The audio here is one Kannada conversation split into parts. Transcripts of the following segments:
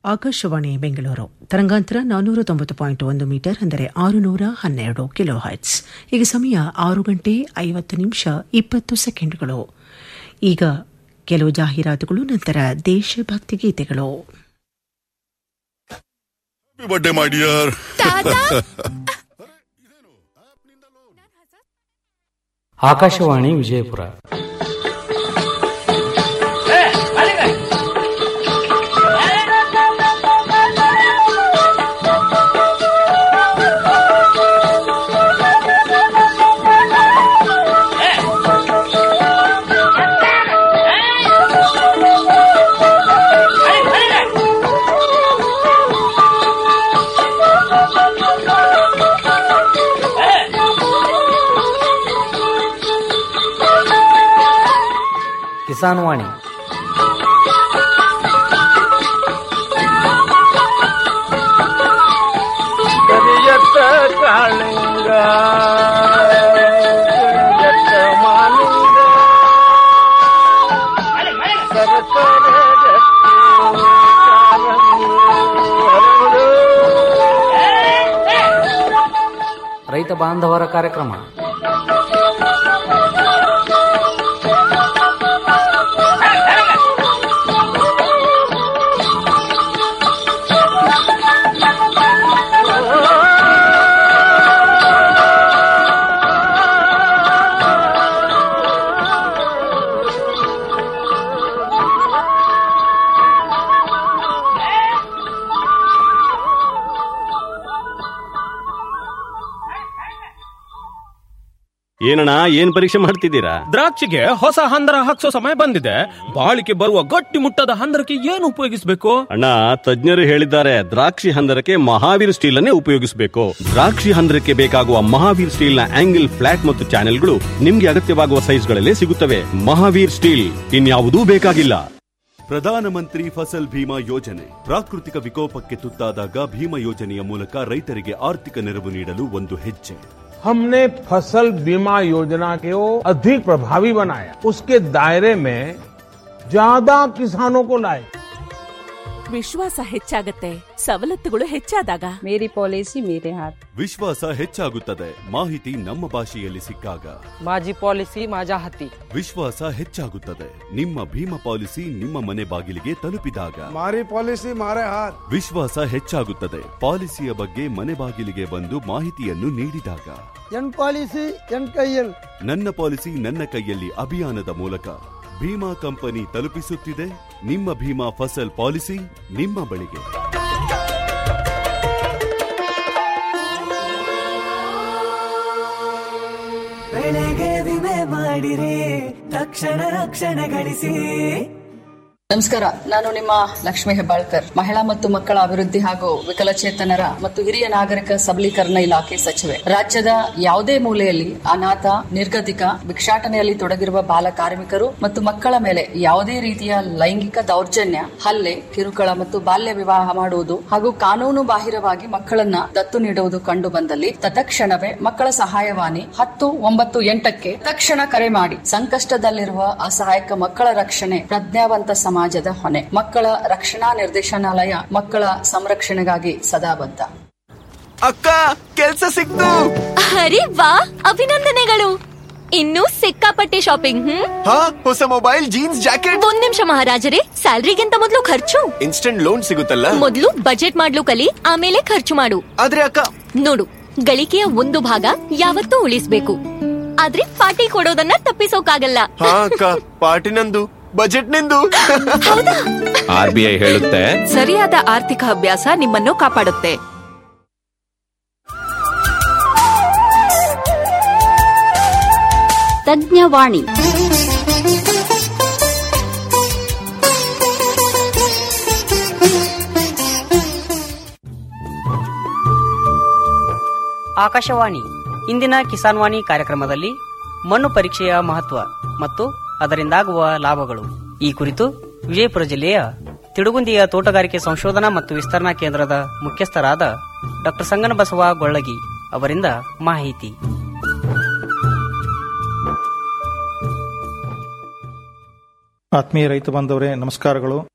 ಆಕಾಶವಾಣಿ ಬೆಂಗಳೂರು ತರಂಗಾಂತರ ನಾನ್ನೂರ ತೊಂಬತ್ತು ಪಾಯಿಂಟ್ ಒಂದು ಮೀಟರ್ ಅಂದರೆ ಆರುನೂರ ಹನ್ನೆರಡು ಕಿಲೋ ಹರ್ಟ್ಸ್ ಈಗ ಸಮಯ ಆರು ಗಂಟೆ ಐವತ್ತು ನಿಮಿಷ ಇಪ್ಪತ್ತು ಸೆಕೆಂಡ್ಗಳು ಈಗ ಕೆಲವು ಜಾಹೀರಾತುಗಳು ನಂತರ ದೇಶಭಕ್ತಿ ಗೀತೆಗಳು Happy birthday, my dear. Akashvani Vijayapura Kisan ವಾಣಿ ಕರಿಯತ್ತ ಕಾಳಿಂಗ ಕರಿಯತ್ತ ಮಾಲಿಂಗ ಸರಸರ ರತ್ನ ಕಾರಂಗಿ ಹರಡು. ರೈತ ಬಾಂಧವರ ಕಾರ್ಯಕ್ರಮ ಏನಣ್ಣ ಏನ್ ಪರೀಕ್ಷೆ ಮಾಡ್ತಿದ್ದೀರಾ ದ್ರಾಕ್ಷಿಗೆ ಹೊಸ ಹಂದರ ಹಾಕ್ಸೋ ಸಮಯ ಬಂದಿದೆ ಬಾಳಿಕೆ ಬರುವ ಗಟ್ಟಿ ಮುಟ್ಟದ ಹಂದರಕ್ಕೆ ಏನು ಉಪಯೋಗಿಸಬೇಕು ಅಣ್ಣ ತಜ್ಞರು ಹೇಳಿದ್ದಾರೆ ದ್ರಾಕ್ಷಿ ಹಂದರಕ್ಕೆ ಮಹಾವೀರ್ ಸ್ಟೀಲ್ ಅನ್ನೇ ಉಪಯೋಗಿಸಬೇಕು ದ್ರಾಕ್ಷಿ ಹಂದರಕ್ಕೆ ಬೇಕಾಗುವ ಮಹಾವೀರ್ ಸ್ಟೀಲ್ ನ ಆಂಗಲ್ ಫ್ಲಾಟ್ ಮತ್ತು ಚಾನೆಲ್ಗಳು ನಿಮ್ಗೆ ಅಗತ್ಯವಾಗುವ ಸೈಜ್ಗಳಲ್ಲೇ ಸಿಗುತ್ತವೆ ಮಹಾವೀರ್ ಸ್ಟೀಲ್ ಇನ್ಯಾವುದೂ ಬೇಕಾಗಿಲ್ಲ ಪ್ರಧಾನಮಂತ್ರಿ ಫಸಲ್ ಭೀಮಾ ಯೋಜನೆ ಪ್ರಾಕೃತಿಕ ವಿಕೋಪಕ್ಕೆ ತುತ್ತಾದಾಗ ಭೀಮಾ ಯೋಜನೆಯ ಮೂಲಕ ರೈತರಿಗೆ ಆರ್ಥಿಕ ನೆರವು ನೀಡಲು ಒಂದು ಹೆಜ್ಜೆ हमने फसल बीमा योजना को अधिक प्रभावी बनाया उसके दायरे में ज्यादा किसानों को लाए ವಿಶ್ವಾಸ ಹೆಚ್ಚಾಗತ್ತೆ ಸವಲತ್ತುಗಳು ಹೆಚ್ಚಾದಾಗ मेरी पॉलिसी मेरे हाथ ವಿಶ್ವಾಸ ಹೆಚ್ಚಾಗುತ್ತದೆ ಮಾಹಿತಿ ನಮ್ಮ ಭಾಷೆಯಲ್ಲಿ ಸಿಕ್ಕಾಗ माझी पॉलिसी माझ्या हाती ವಿಶ್ವಾಸ ಹೆಚ್ಚಾಗುತ್ತದೆ ನಿಮ್ಮ ಭೀಮಾ ಪಾಲಿಸಿ ನಿಮ್ಮ ಮನೆ ಬಾಗಿಲಿಗೆ ತಲುಪಿದಾಗ हमारी पॉलिसी हमारे हाथ ವಿಶ್ವಾಸ ಹೆಚ್ಚಾಗುತ್ತದೆ ಪಾಲಿಸಿಯ ಬಗ್ಗೆ ಮನೆ ಬಾಗಿಲಿಗೆ ಬಂದು ಮಾಹಿತಿಯನ್ನು ನೀಡಿದಾಗ ಎನ್ ಪಾಲಿಸಿ ಎನ್ ಕೈಯಲ್ ನನ್ನ ಪಾಲಿಸಿ ನನ್ನ ಕೈಯಲ್ಲಿ ಅಭಿಯಾನದ ಮೂಲಕ ಭೀಮಾ ಕಂಪನಿ ತಲುಪಿಸುತ್ತಿದೆ ನಿಮ್ಮ ಭೀಮಾ ಫಸಲ್ ಪಾಲಿಸಿ ನಿಮ್ಮ ಬಳಿಗೆ ಬೆಳೆಗೆ ವಿಮೆ ಮಾಡಿರಿ ತಕ್ಷಣ ರಕ್ಷಣೆ ಗಳಿಸಿ ನಮಸ್ಕಾರ ನಾನು ನಿಮ್ಮ ಲಕ್ಷ್ಮೀ ಹೆಬ್ಬಾಳ್ಕರ್ ಮಹಿಳಾ ಮತ್ತು ಮಕ್ಕಳ ಅಭಿವೃದ್ಧಿ ಹಾಗೂ ವಿಕಲಚೇತನರ ಮತ್ತು ಹಿರಿಯ ನಾಗರಿಕ ಸಬಲೀಕರಣ ಇಲಾಖೆ ಸಚಿವೆ ರಾಜ್ಯದ ಯಾವುದೇ ಮೂಲೆಯಲ್ಲಿ ಅನಾಥ ನಿರ್ಗತಿಕ ಭಿಕ್ಷಾಟನೆಯಲ್ಲಿ ತೊಡಗಿರುವ ಬಾಲ ಕಾರ್ಮಿಕರು ಮತ್ತು ಮಕ್ಕಳ ಮೇಲೆ ಯಾವುದೇ ರೀತಿಯ ಲೈಂಗಿಕ ದೌರ್ಜನ್ಯ ಹಲ್ಲೆ ಕಿರುಕುಳ ಮತ್ತು ಬಾಲ್ಯ ವಿವಾಹ ಮಾಡುವುದು ಹಾಗೂ ಕಾನೂನು ಬಾಹಿರವಾಗಿ ಮಕ್ಕಳನ್ನ ದತ್ತು ನೀಡುವುದು ಕಂಡು ಬಂದಲ್ಲಿ ತತ್ಕ್ಷಣವೇ ಮಕ್ಕಳ ಸಹಾಯವಾಣಿ ಹತ್ತು ಒಂಬತ್ತು ಎಂಟಕ್ಕೆ ತಕ್ಷಣ ಕರೆ ಮಾಡಿ ಸಂಕಷ್ಟದಲ್ಲಿರುವ ಅಸಹಾಯಕ ಮಕ್ಕಳ ರಕ್ಷಣೆ ಪ್ರಜ್ಞಾವಂತ ಸಮಾಜದ ಹೊಣೆ ಮಕ್ಕಳ ರಕ್ಷಣಾ ನಿರ್ದೇಶನಾಲಯ ಮಕ್ಕಳ ಸಂರಕ್ಷಣೆಗಾಗಿ ಸದಾ ಬದ್ಧ ಅಕ್ಕ ಕೆಲ್ಸ ಸಿಕ್ತು ಅರೆ ವಾ ಅಭಿನಂದನೆಗಳು ಇನ್ನೂ ಸಿಕ್ಕಾಪಟ್ಟೆ ಶಾಪಿಂಗ್ ಹ್ಮ್ ಹಾ ಹೊಸ ಮೊಬೈಲ್ ಜೀನ್ಸ್ ಜಾಕೆಟ್ ಒಂದ್ ನಿಮಿಷ ಮಹಾರಾಜರೇ ಸ್ಯಾಲ್ರಿಗಿಂತ ಮೊದಲು ಖರ್ಚು ಇನ್ಸ್ಟೆಂಟ್ ಲೋನ್ ಸಿಗುತ್ತಲ್ಲ ಮೊದಲು ಬಜೆಟ್ ಮಾಡ್ಲು ಕಲಿ ಆಮೇಲೆ ಖರ್ಚು ಮಾಡು ಆದ್ರೆ ಅಕ್ಕ ನೋಡು ಗಳಿಕೆಯ ಒಂದು ಭಾಗ ಯಾವತ್ತೂ ಉಳಿಸ್ಬೇಕು ಆದ್ರೆ ಪಾರ್ಟಿ ಕೊಡೋದನ್ನ ತಪ್ಪಿಸೋಕಾಗಲ್ಲ ಹಾ ಅಕ್ಕ ಪಾರ್ಟಿ ನಂದು ಬಜೆಟ್ ನಿಂದು ಆರ್ ಬಿ ಐ ಹೇಳುತ್ತೆ ಸರಿಯಾದ ಆರ್ಥಿಕ ಅಭ್ಯಾಸ ನಿಮ್ಮನ್ನು ಕಾಪಾಡುತ್ತೆ ತಜ್ಞವಾಣಿ ಆಕಾಶವಾಣಿ ಇಂದಿನ ಕಿಸಾನ್ ವಾಣಿ ಕಾರ್ಯಕ್ರಮದಲ್ಲಿ ಮಣ್ಣು ಪರೀಕ್ಷೆಯ ಮಹತ್ವ ಮತ್ತು ಅದರಿಂದಾಗುವ ಲಾಭಗಳು ಈ ಕುರಿತು ವಿಜಯಪುರ ಜಿಲ್ಲೆಯ ತಿಡುಗುಂದಿಯ ತೋಟಗಾರಿಕೆ ಸಂಶೋಧನಾ ಮತ್ತು ವಿಸ್ತರಣಾ ಕೇಂದ್ರದ ಮುಖ್ಯಸ್ಥರಾದ ಡಾಕ್ಟರ್ ಸಂಗನಬಸವ ಗೊಳ್ಳಗಿ ಅವರಿಂದ ಮಾಹಿತಿ ಆತ್ಮೀಯ ರೈತ ಬಾಂಧವರೇ ನಮಸ್ಕಾರಗಳು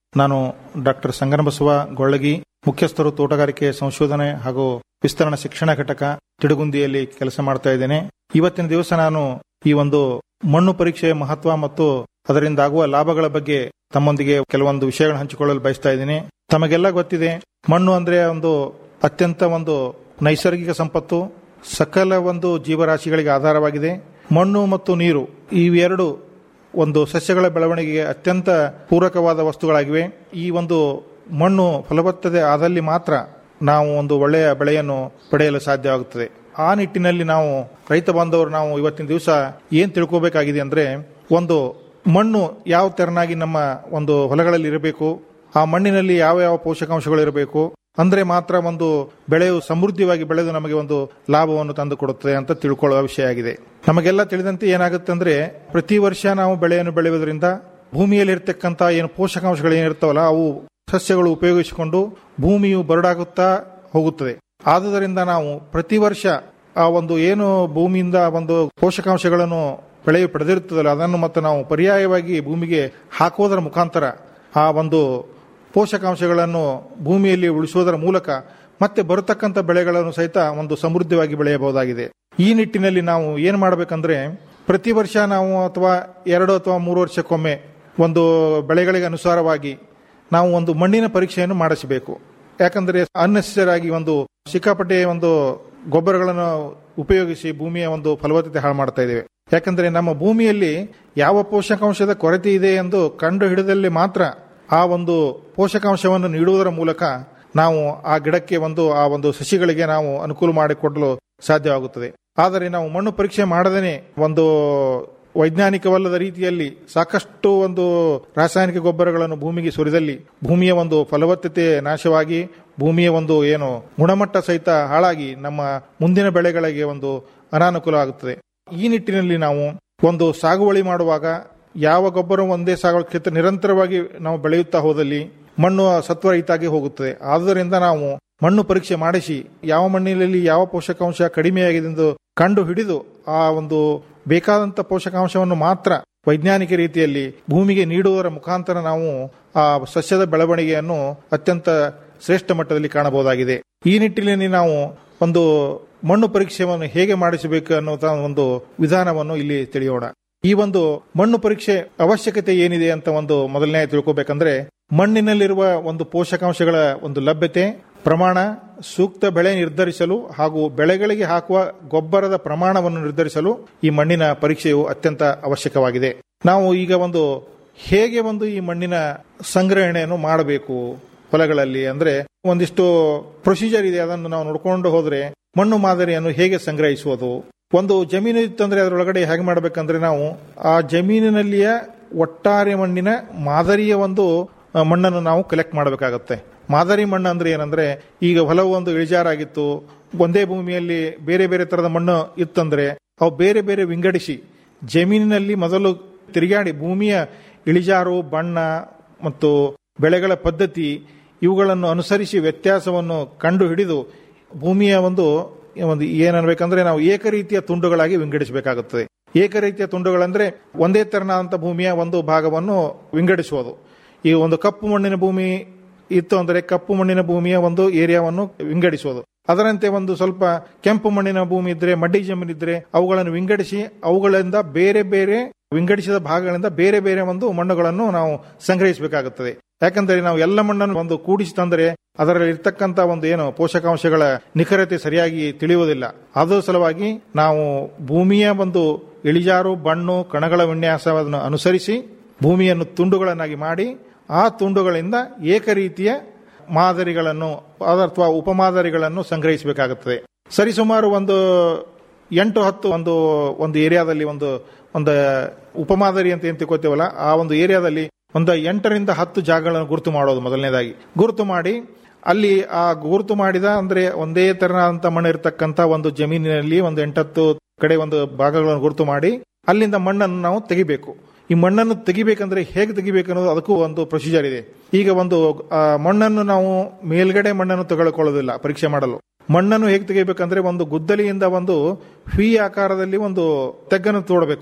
ನಾನು ಡಾಕ್ಟರ್ ಸಂಗನಬಸವ ಗೊಳ್ಳಗಿ ಮುಖ್ಯಸ್ಥರು ತೋಟಗಾರಿಕೆ ಸಂಶೋಧನೆ ಹಾಗೂ ವಿಸ್ತರಣಾ ಶಿಕ್ಷಣ ಘಟಕ ತಿಡುಗುಂದಿಯಲ್ಲಿ ಕೆಲಸ ಮಾಡ್ತಾ ಇದ್ದೇನೆ ಇವತ್ತಿನ ದಿವಸ ನಾನು ಈ ಒಂದು ಮಣ್ಣು ಪರೀಕ್ಷೆಯ ಮಹತ್ವ ಮತ್ತು ಅದರಿಂದ ಆಗುವ ಲಾಭಗಳ ಬಗ್ಗೆ ತಮ್ಮೊಂದಿಗೆ ಕೆಲವೊಂದು ವಿಷಯಗಳನ್ನು ಹಂಚಿಕೊಳ್ಳಲು ಬಯಸ್ತಾ ಇದ್ದೀನಿ ತಮಗೆಲ್ಲ ಗೊತ್ತಿದೆ ಮಣ್ಣು ಅಂದ್ರೆ ಒಂದು ಅತ್ಯಂತ ಒಂದು ನೈಸರ್ಗಿಕ ಸಂಪತ್ತು ಸಕಲ ಒಂದು ಜೀವರಾಶಿಗಳಿಗೆ ಆಧಾರವಾಗಿದೆ ಮಣ್ಣು ಮತ್ತು ನೀರು ಇವೆರಡು ಒಂದು ಸಸ್ಯಗಳ ಬೆಳವಣಿಗೆಗೆ ಅತ್ಯಂತ ಪೂರಕವಾದ ವಸ್ತುಗಳಾಗಿವೆ ಈ ಒಂದು ಮಣ್ಣು ಫಲವತ್ತತೆ ಆದಲ್ಲಿ ಮಾತ್ರ ನಾವು ಒಂದು ಒಳ್ಳೆಯ ಬೆಳೆಯನ್ನು ಪಡೆಯಲು ಸಾಧ್ಯವಾಗುತ್ತದೆ ಆ ನಿಟ್ಟಿನಲ್ಲಿ ನಾವು ರೈತ ಬಾಂಧವರು ನಾವು ಇವತ್ತಿನ ದಿವಸ ಏನ್ ತಿಳ್ಕೋಬೇಕಾಗಿದೆ ಅಂದ್ರೆ ಒಂದು ಮಣ್ಣು ಯಾವ ತೆರನಾಗಿ ನಮ್ಮ ಒಂದು ಹೊಲಗಳಲ್ಲಿ ಇರಬೇಕು ಆ ಮಣ್ಣಿನಲ್ಲಿ ಯಾವ ಯಾವ ಪೋಷಕಾಂಶಗಳು ಇರಬೇಕು ಅಂದ್ರೆ ಮಾತ್ರ ಒಂದು ಬೆಳೆಯು ಸಮೃದ್ಧಿಯಾಗಿ ಬೆಳೆದು ನಮಗೆ ಒಂದು ಲಾಭವನ್ನು ತಂದು ಕೊಡುತ್ತದೆ ಅಂತ ತಿಳ್ಕೊಳ್ಳುವ ವಿಷಯ ಆಗಿದೆ ನಮಗೆಲ್ಲ ತಿಳಿದಂತೆ ಏನಾಗುತ್ತೆ ಅಂದ್ರೆ ಪ್ರತಿ ವರ್ಷ ನಾವು ಬೆಳೆಯನ್ನು ಬೆಳೆಯುವುದರಿಂದ ಭೂಮಿಯಲ್ಲಿ ಇರ್ತಕ್ಕಂಥ ಏನು ಪೋಷಕಾಂಶಗಳು ಏನಿರ್ತಾವಲ್ಲ ಅವು ಸಸ್ಯಗಳು ಉಪಯೋಗಿಸಿಕೊಂಡು ಭೂಮಿಯು ಬರಡಾಗುತ್ತಾ ಹೋಗುತ್ತದೆ ಆದುದರಿಂದ ನಾವು ಪ್ರತಿ ವರ್ಷ ಆ ಒಂದು ಏನು ಭೂಮಿಯಿಂದ ಒಂದು ಪೋಷಕಾಂಶಗಳನ್ನು ಬೆಳೆಯು ಪಡೆದಿರುತ್ತದಲ್ಲ ಅದನ್ನು ಮತ್ತೆ ನಾವು ಪರ್ಯಾಯವಾಗಿ ಭೂಮಿಗೆ ಹಾಕುವುದರ ಮುಖಾಂತರ ಆ ಒಂದು ಪೋಷಕಾಂಶಗಳನ್ನು ಭೂಮಿಯಲ್ಲಿ ಉಳಿಸುವುದರ ಮೂಲಕ ಮತ್ತೆ ಬರತಕ್ಕಂಥ ಬೆಳೆಗಳನ್ನು ಸಹಿತ ಒಂದು ಸಮೃದ್ಧವಾಗಿ ಬೆಳೆಯಬಹುದಾಗಿದೆ ಈ ನಿಟ್ಟಿನಲ್ಲಿ ನಾವು ಏನು ಮಾಡಬೇಕಂದ್ರೆ ಪ್ರತಿ ವರ್ಷ ನಾವು ಅಥವಾ ಎರಡು ಅಥವಾ ಮೂರು ವರ್ಷಕ್ಕೊಮ್ಮೆ ಒಂದು ಬೆಳೆಗಳಿಗೆ ಅನುಸಾರವಾಗಿ ನಾವು ಒಂದು ಮಣ್ಣಿನ ಪರೀಕ್ಷೆಯನ್ನು ಮಾಡಿಸಬೇಕು ಯಾಕಂದ್ರೆ ಅನ್ನೆಸರಿ ಆಗಿ ಒಂದು ಸಿಕ್ಕಾಪಟ್ಟೆ ಒಂದು ಗೊಬ್ಬರಗಳನ್ನು ಉಪಯೋಗಿಸಿ ಭೂಮಿಯ ಒಂದು ಫಲವತ್ತತೆ ಹಾಳು ಮಾಡ್ತಾ ಇದ್ದೇವೆ ಯಾಕಂದ್ರೆ ನಮ್ಮ ಭೂಮಿಯಲ್ಲಿ ಯಾವ ಪೋಷಕಾಂಶದ ಕೊರತೆ ಇದೆ ಎಂದು ಕಂಡು ಹಿಡಿದಲ್ಲಿ ಮಾತ್ರ ಆ ಒಂದು ಪೋಷಕಾಂಶವನ್ನು ನೀಡುವುದರ ಮೂಲಕ ನಾವು ಆ ಗಿಡಕ್ಕೆ ಒಂದು ಆ ಒಂದು ಸಸಿಗಳಿಗೆ ನಾವು ಅನುಕೂಲ ಮಾಡಿಕೊಡಲು ಸಾಧ್ಯವಾಗುತ್ತದೆ ಆದರೆ ನಾವು ಮಣ್ಣು ಪರೀಕ್ಷೆ ಮಾಡದೇನೆ ಒಂದು ವೈಜ್ಞಾನಿಕವಲ್ಲದ ರೀತಿಯಲ್ಲಿ ಸಾಕಷ್ಟು ಒಂದು ರಾಸಾಯನಿಕ ಗೊಬ್ಬರಗಳನ್ನು ಭೂಮಿಗೆ ಸುರಿದಲ್ಲಿ ಭೂಮಿಯ ಒಂದು ಫಲವತ್ತತೆ ನಾಶವಾಗಿ ಭೂಮಿಯ ಒಂದು ಏನು ಗುಣಮಟ್ಟ ಸಹಿತ ಹಾಳಾಗಿ ನಮ್ಮ ಮುಂದಿನ ಬೆಳೆಗಳಿಗೆ ಒಂದು ಅನಾನುಕೂಲ ಆಗುತ್ತದೆ ಈ ನಿಟ್ಟಿನಲ್ಲಿ ನಾವು ಒಂದು ಸಾಗುವಳಿ ಮಾಡುವಾಗ ಯಾವ ಗೊಬ್ಬರ ಒಂದೇ ಸಾಗುವ ಕ್ಷೇತ್ರ ನಿರಂತರವಾಗಿ ನಾವು ಬೆಳೆಯುತ್ತಾ ಹೋದಲ್ಲಿ ಮಣ್ಣು ಸತ್ವರಹಿತಾಗಿ ಹೋಗುತ್ತದೆ ಆದುದರಿಂದ ನಾವು ಮಣ್ಣು ಪರೀಕ್ಷೆ ಮಾಡಿಸಿ ಯಾವ ಮಣ್ಣಿನಲ್ಲಿ ಯಾವ ಪೋಷಕಾಂಶ ಕಡಿಮೆಯಾಗಿದೆ ಎಂದು ಕಂಡು ಹಿಡಿದು ಆ ಒಂದು ಬೇಕಾದಂತ ಪೋಷಕಾಂಶವನ್ನು ಮಾತ್ರ ವೈಜ್ಞಾನಿಕ ರೀತಿಯಲ್ಲಿ ಭೂಮಿಗೆ ನೀಡುವುದರ ಮುಖಾಂತರ ನಾವು ಆ ಸಸ್ಯದ ಬೆಳವಣಿಗೆಯನ್ನು ಅತ್ಯಂತ ಶ್ರೇಷ್ಠ ಮಟ್ಟದಲ್ಲಿ ಕಾಣಬಹುದಾಗಿದೆ ಈ ನಿಟ್ಟಿನಲ್ಲಿ ನಾವು ಒಂದು ಮಣ್ಣು ಪರೀಕ್ಷೆಯನ್ನು ಹೇಗೆ ಮಾಡಿಸಬೇಕು ಅನ್ನುವಂತಹ ಒಂದು ವಿಧಾನವನ್ನು ಇಲ್ಲಿ ತಿಳಿಯೋಣ ಈ ಒಂದು ಮಣ್ಣು ಪರೀಕ್ಷೆ ಅವಶ್ಯಕತೆ ಏನಿದೆ ಅಂತ ಒಂದು ಮೊದಲನೇ ತಿಳ್ಕೋಬೇಕಂದ್ರೆ ಮಣ್ಣಿನಲ್ಲಿರುವ ಒಂದು ಪೋಷಕಾಂಶಗಳ ಒಂದು ಲಭ್ಯತೆ ಪ್ರಮಾಣ ಸೂಕ್ತ ಬೆಳೆ ನಿರ್ಧರಿಸಲು ಹಾಗೂ ಬೆಳೆಗಳಿಗೆ ಹಾಕುವ ಗೊಬ್ಬರದ ಪ್ರಮಾಣವನ್ನು ನಿರ್ಧರಿಸಲು ಈ ಮಣ್ಣಿನ ಪರೀಕ್ಷೆಯು ಅತ್ಯಂತ ಅವಶ್ಯಕವಾಗಿದೆ ನಾವು ಈಗ ಒಂದು ಹೇಗೆ ಒಂದು ಈ ಮಣ್ಣಿನ ಸಂಗ್ರಹಣೆಯನ್ನು ಮಾಡಬೇಕು ಹೊಲಗಳಲ್ಲಿ ಅಂದ್ರೆ ಒಂದಿಷ್ಟು ಪ್ರೊಸೀಜರ್ ಇದೆ ಅದನ್ನು ನಾವು ನೋಡ್ಕೊಂಡು ಹೋದ್ರೆ ಮಣ್ಣು ಮಾದರಿಯನ್ನು ಹೇಗೆ ಸಂಗ್ರಹಿಸುವುದು ಒಂದು ಜಮೀನು ಇತ್ತಂದ್ರೆ ಅದರೊಳಗಡೆ ಹೇಗೆ ಮಾಡಬೇಕಂದ್ರೆ ನಾವು ಆ ಜಮೀನಿನಲ್ಲಿಯ ಒಟ್ಟಾರೆ ಮಣ್ಣಿನ ಮಾದರಿಯ ಒಂದು ಆ, ಮಣ್ಣನ್ನು ನಾವು ಕಲೆಕ್ಟ್ ಮಾಡಬೇಕಾಗತ್ತೆ ಮಾದರಿ ಮಣ್ಣು ಅಂದ್ರೆ ಏನಂದ್ರೆ ಈಗ ಹೊಲವು ಒಂದು ಇಳಿಜಾರಾಗಿತ್ತು ಒಂದೇ ಭೂಮಿಯಲ್ಲಿ ಬೇರೆ ಬೇರೆ ತರದ ಮಣ್ಣು ಇತ್ತಂದ್ರೆ ಅವು ಬೇರೆ ಬೇರೆ ವಿಂಗಡಿಸಿ ಜಮೀನಿನಲ್ಲಿ ಮೊದಲು ತಿರುಗಾಡಿ ಭೂಮಿಯ ಇಳಿಜಾರು ಬಣ್ಣ ಮತ್ತು ಬೆಳೆಗಳ ಪದ್ಧತಿ ಇವುಗಳನ್ನು ಅನುಸರಿಸಿ ವ್ಯತ್ಯಾಸವನ್ನು ಕಂಡು ಹಿಡಿದು ಭೂಮಿಯ ಒಂದು ಒಂದು ಏನನ್ಬೇಕಂದ್ರೆ ನಾವು ಏಕರೀತಿಯ ತುಂಡುಗಳಾಗಿ ವಿಂಗಡಿಸಬೇಕಾಗುತ್ತದೆ ಏಕರೀತಿಯ ತುಂಡುಗಳಂದ್ರೆ ಒಂದೇ ತೆರನಾದಂಥ ಭೂಮಿಯ ಒಂದು ಭಾಗವನ್ನು ವಿಂಗಡಿಸುವುದು ಈ ಒಂದು ಕಪ್ಪು ಮಣ್ಣಿನ ಭೂಮಿ ಇತ್ತು ಅಂದರೆ ಕಪ್ಪು ಮಣ್ಣಿನ ಭೂಮಿಯ ಒಂದು ಏರಿಯಾವನ್ನು ವಿಂಗಡಿಸುವುದು ಅದರಂತೆ ಒಂದು ಸ್ವಲ್ಪ ಕೆಂಪು ಮಣ್ಣಿನ ಭೂಮಿ ಇದ್ರೆ ಮಡ್ಡಿ ಜಮೀನು ಇದ್ರೆ ಅವುಗಳನ್ನು ವಿಂಗಡಿಸಿ ಅವುಗಳಿಂದ ಬೇರೆ ಬೇರೆ ವಿಂಗಡಿಸಿದ ಭಾಗಗಳಿಂದ ಬೇರೆ ಬೇರೆ ಒಂದು ಮಣ್ಣುಗಳನ್ನು ನಾವು ಸಂಗ್ರಹಿಸಬೇಕಾಗುತ್ತದೆ ಯಾಕಂದ್ರೆ ನಾವು ಎಲ್ಲ ಮಣ್ಣನ್ನು ಒಂದು ಕೂಡಿಸಿ ತಂದರೆ ಅದರಲ್ಲಿ ಇರ್ತಕ್ಕಂಥ ಒಂದು ಏನು ಪೋಷಕಾಂಶಗಳ ನಿಖರತೆ ಸರಿಯಾಗಿ ತಿಳಿಯುವುದಿಲ್ಲ ಅದರ ಸಲುವಾಗಿ ನಾವು ಭೂಮಿಯ ಒಂದು ಇಳಿಜಾರು ಬಣ್ಣು ಕಣಗಳ ವಿನ್ಯಾಸವನ್ನು ಅನುಸರಿಸಿ ಭೂಮಿಯನ್ನು ತುಂಡುಗಳನ್ನಾಗಿ ಮಾಡಿ ಆ ತುಂಡುಗಳಿಂದ ಏಕರೀತಿಯ ಮಾದರಿಗಳನ್ನು ಅಥವಾ ಉಪಮಾದರಿಗಳನ್ನು ಸಂಗ್ರಹಿಸಬೇಕಾಗುತ್ತದೆ ಸರಿಸುಮಾರು ಒಂದು ಎಂಟು ಹತ್ತು ಒಂದು ಒಂದು ಏರಿಯಾದಲ್ಲಿ ಒಂದು ಒಂದು ಉಪಮಾದರಿ ಅಂತ ಏನ್ ತಿಳ್ಕೊತೀವಲ್ಲ ಆ ಒಂದು ಏರಿಯಾದಲ್ಲಿ ಒಂದು ಎಂಟರಿಂದ ಹತ್ತು ಜಾಗಗಳನ್ನು ಗುರುತು ಮಾಡೋದು ಮೊದಲನೇದಾಗಿ ಗುರುತು ಮಾಡಿ ಅಲ್ಲಿ ಆ ಗುರುತು ಮಾಡಿದ ಅಂದ್ರೆ ಒಂದೇ ತೆರನಾದಂತ ಮಣ್ಣು ಇರತಕ್ಕಂತ ಒಂದು ಜಮೀನಿನಲ್ಲಿ ಒಂದು ಎಂಟತ್ತು ಕಡೆ ಒಂದು ಭಾಗಗಳನ್ನು ಗುರುತು ಮಾಡಿ ಅಲ್ಲಿಂದ ಮಣ್ಣನ್ನು ನಾವು ತೆಗಿಬೇಕು ಈ ಮಣ್ಣನ್ನು ತೆಗಿಬೇಕಂದ್ರೆ ಹೇಗೆ ತೆಗಿಬೇಕು ಅನ್ನೋದು ಅದಕ್ಕೂ ಒಂದು ಪ್ರೊಸೀಜರ್ ಇದೆ ಈಗ ಒಂದು ಆ, ಮಣ್ಣನ್ನು ನಾವು ಮೇಲ್ಗಡೆ ಮಣ್ಣನ್ನು ತೆಗೆದುಕೊಳ್ಳೋದಿಲ್ಲ ಪರೀಕ್ಷೆ ಮಾಡಲು ಮಣ್ಣನ್ನು ಹೇಗೆ ತೆಗಿಬೇಕಂದ್ರೆ ಒಂದು ಗುದ್ದಲಿಯಿಂದ ಒಂದು ವಿ ಆಕಾರದಲ್ಲಿ ಒಂದು ತೆಗ್ಗನ್ನು ತೋಡಬೇಕು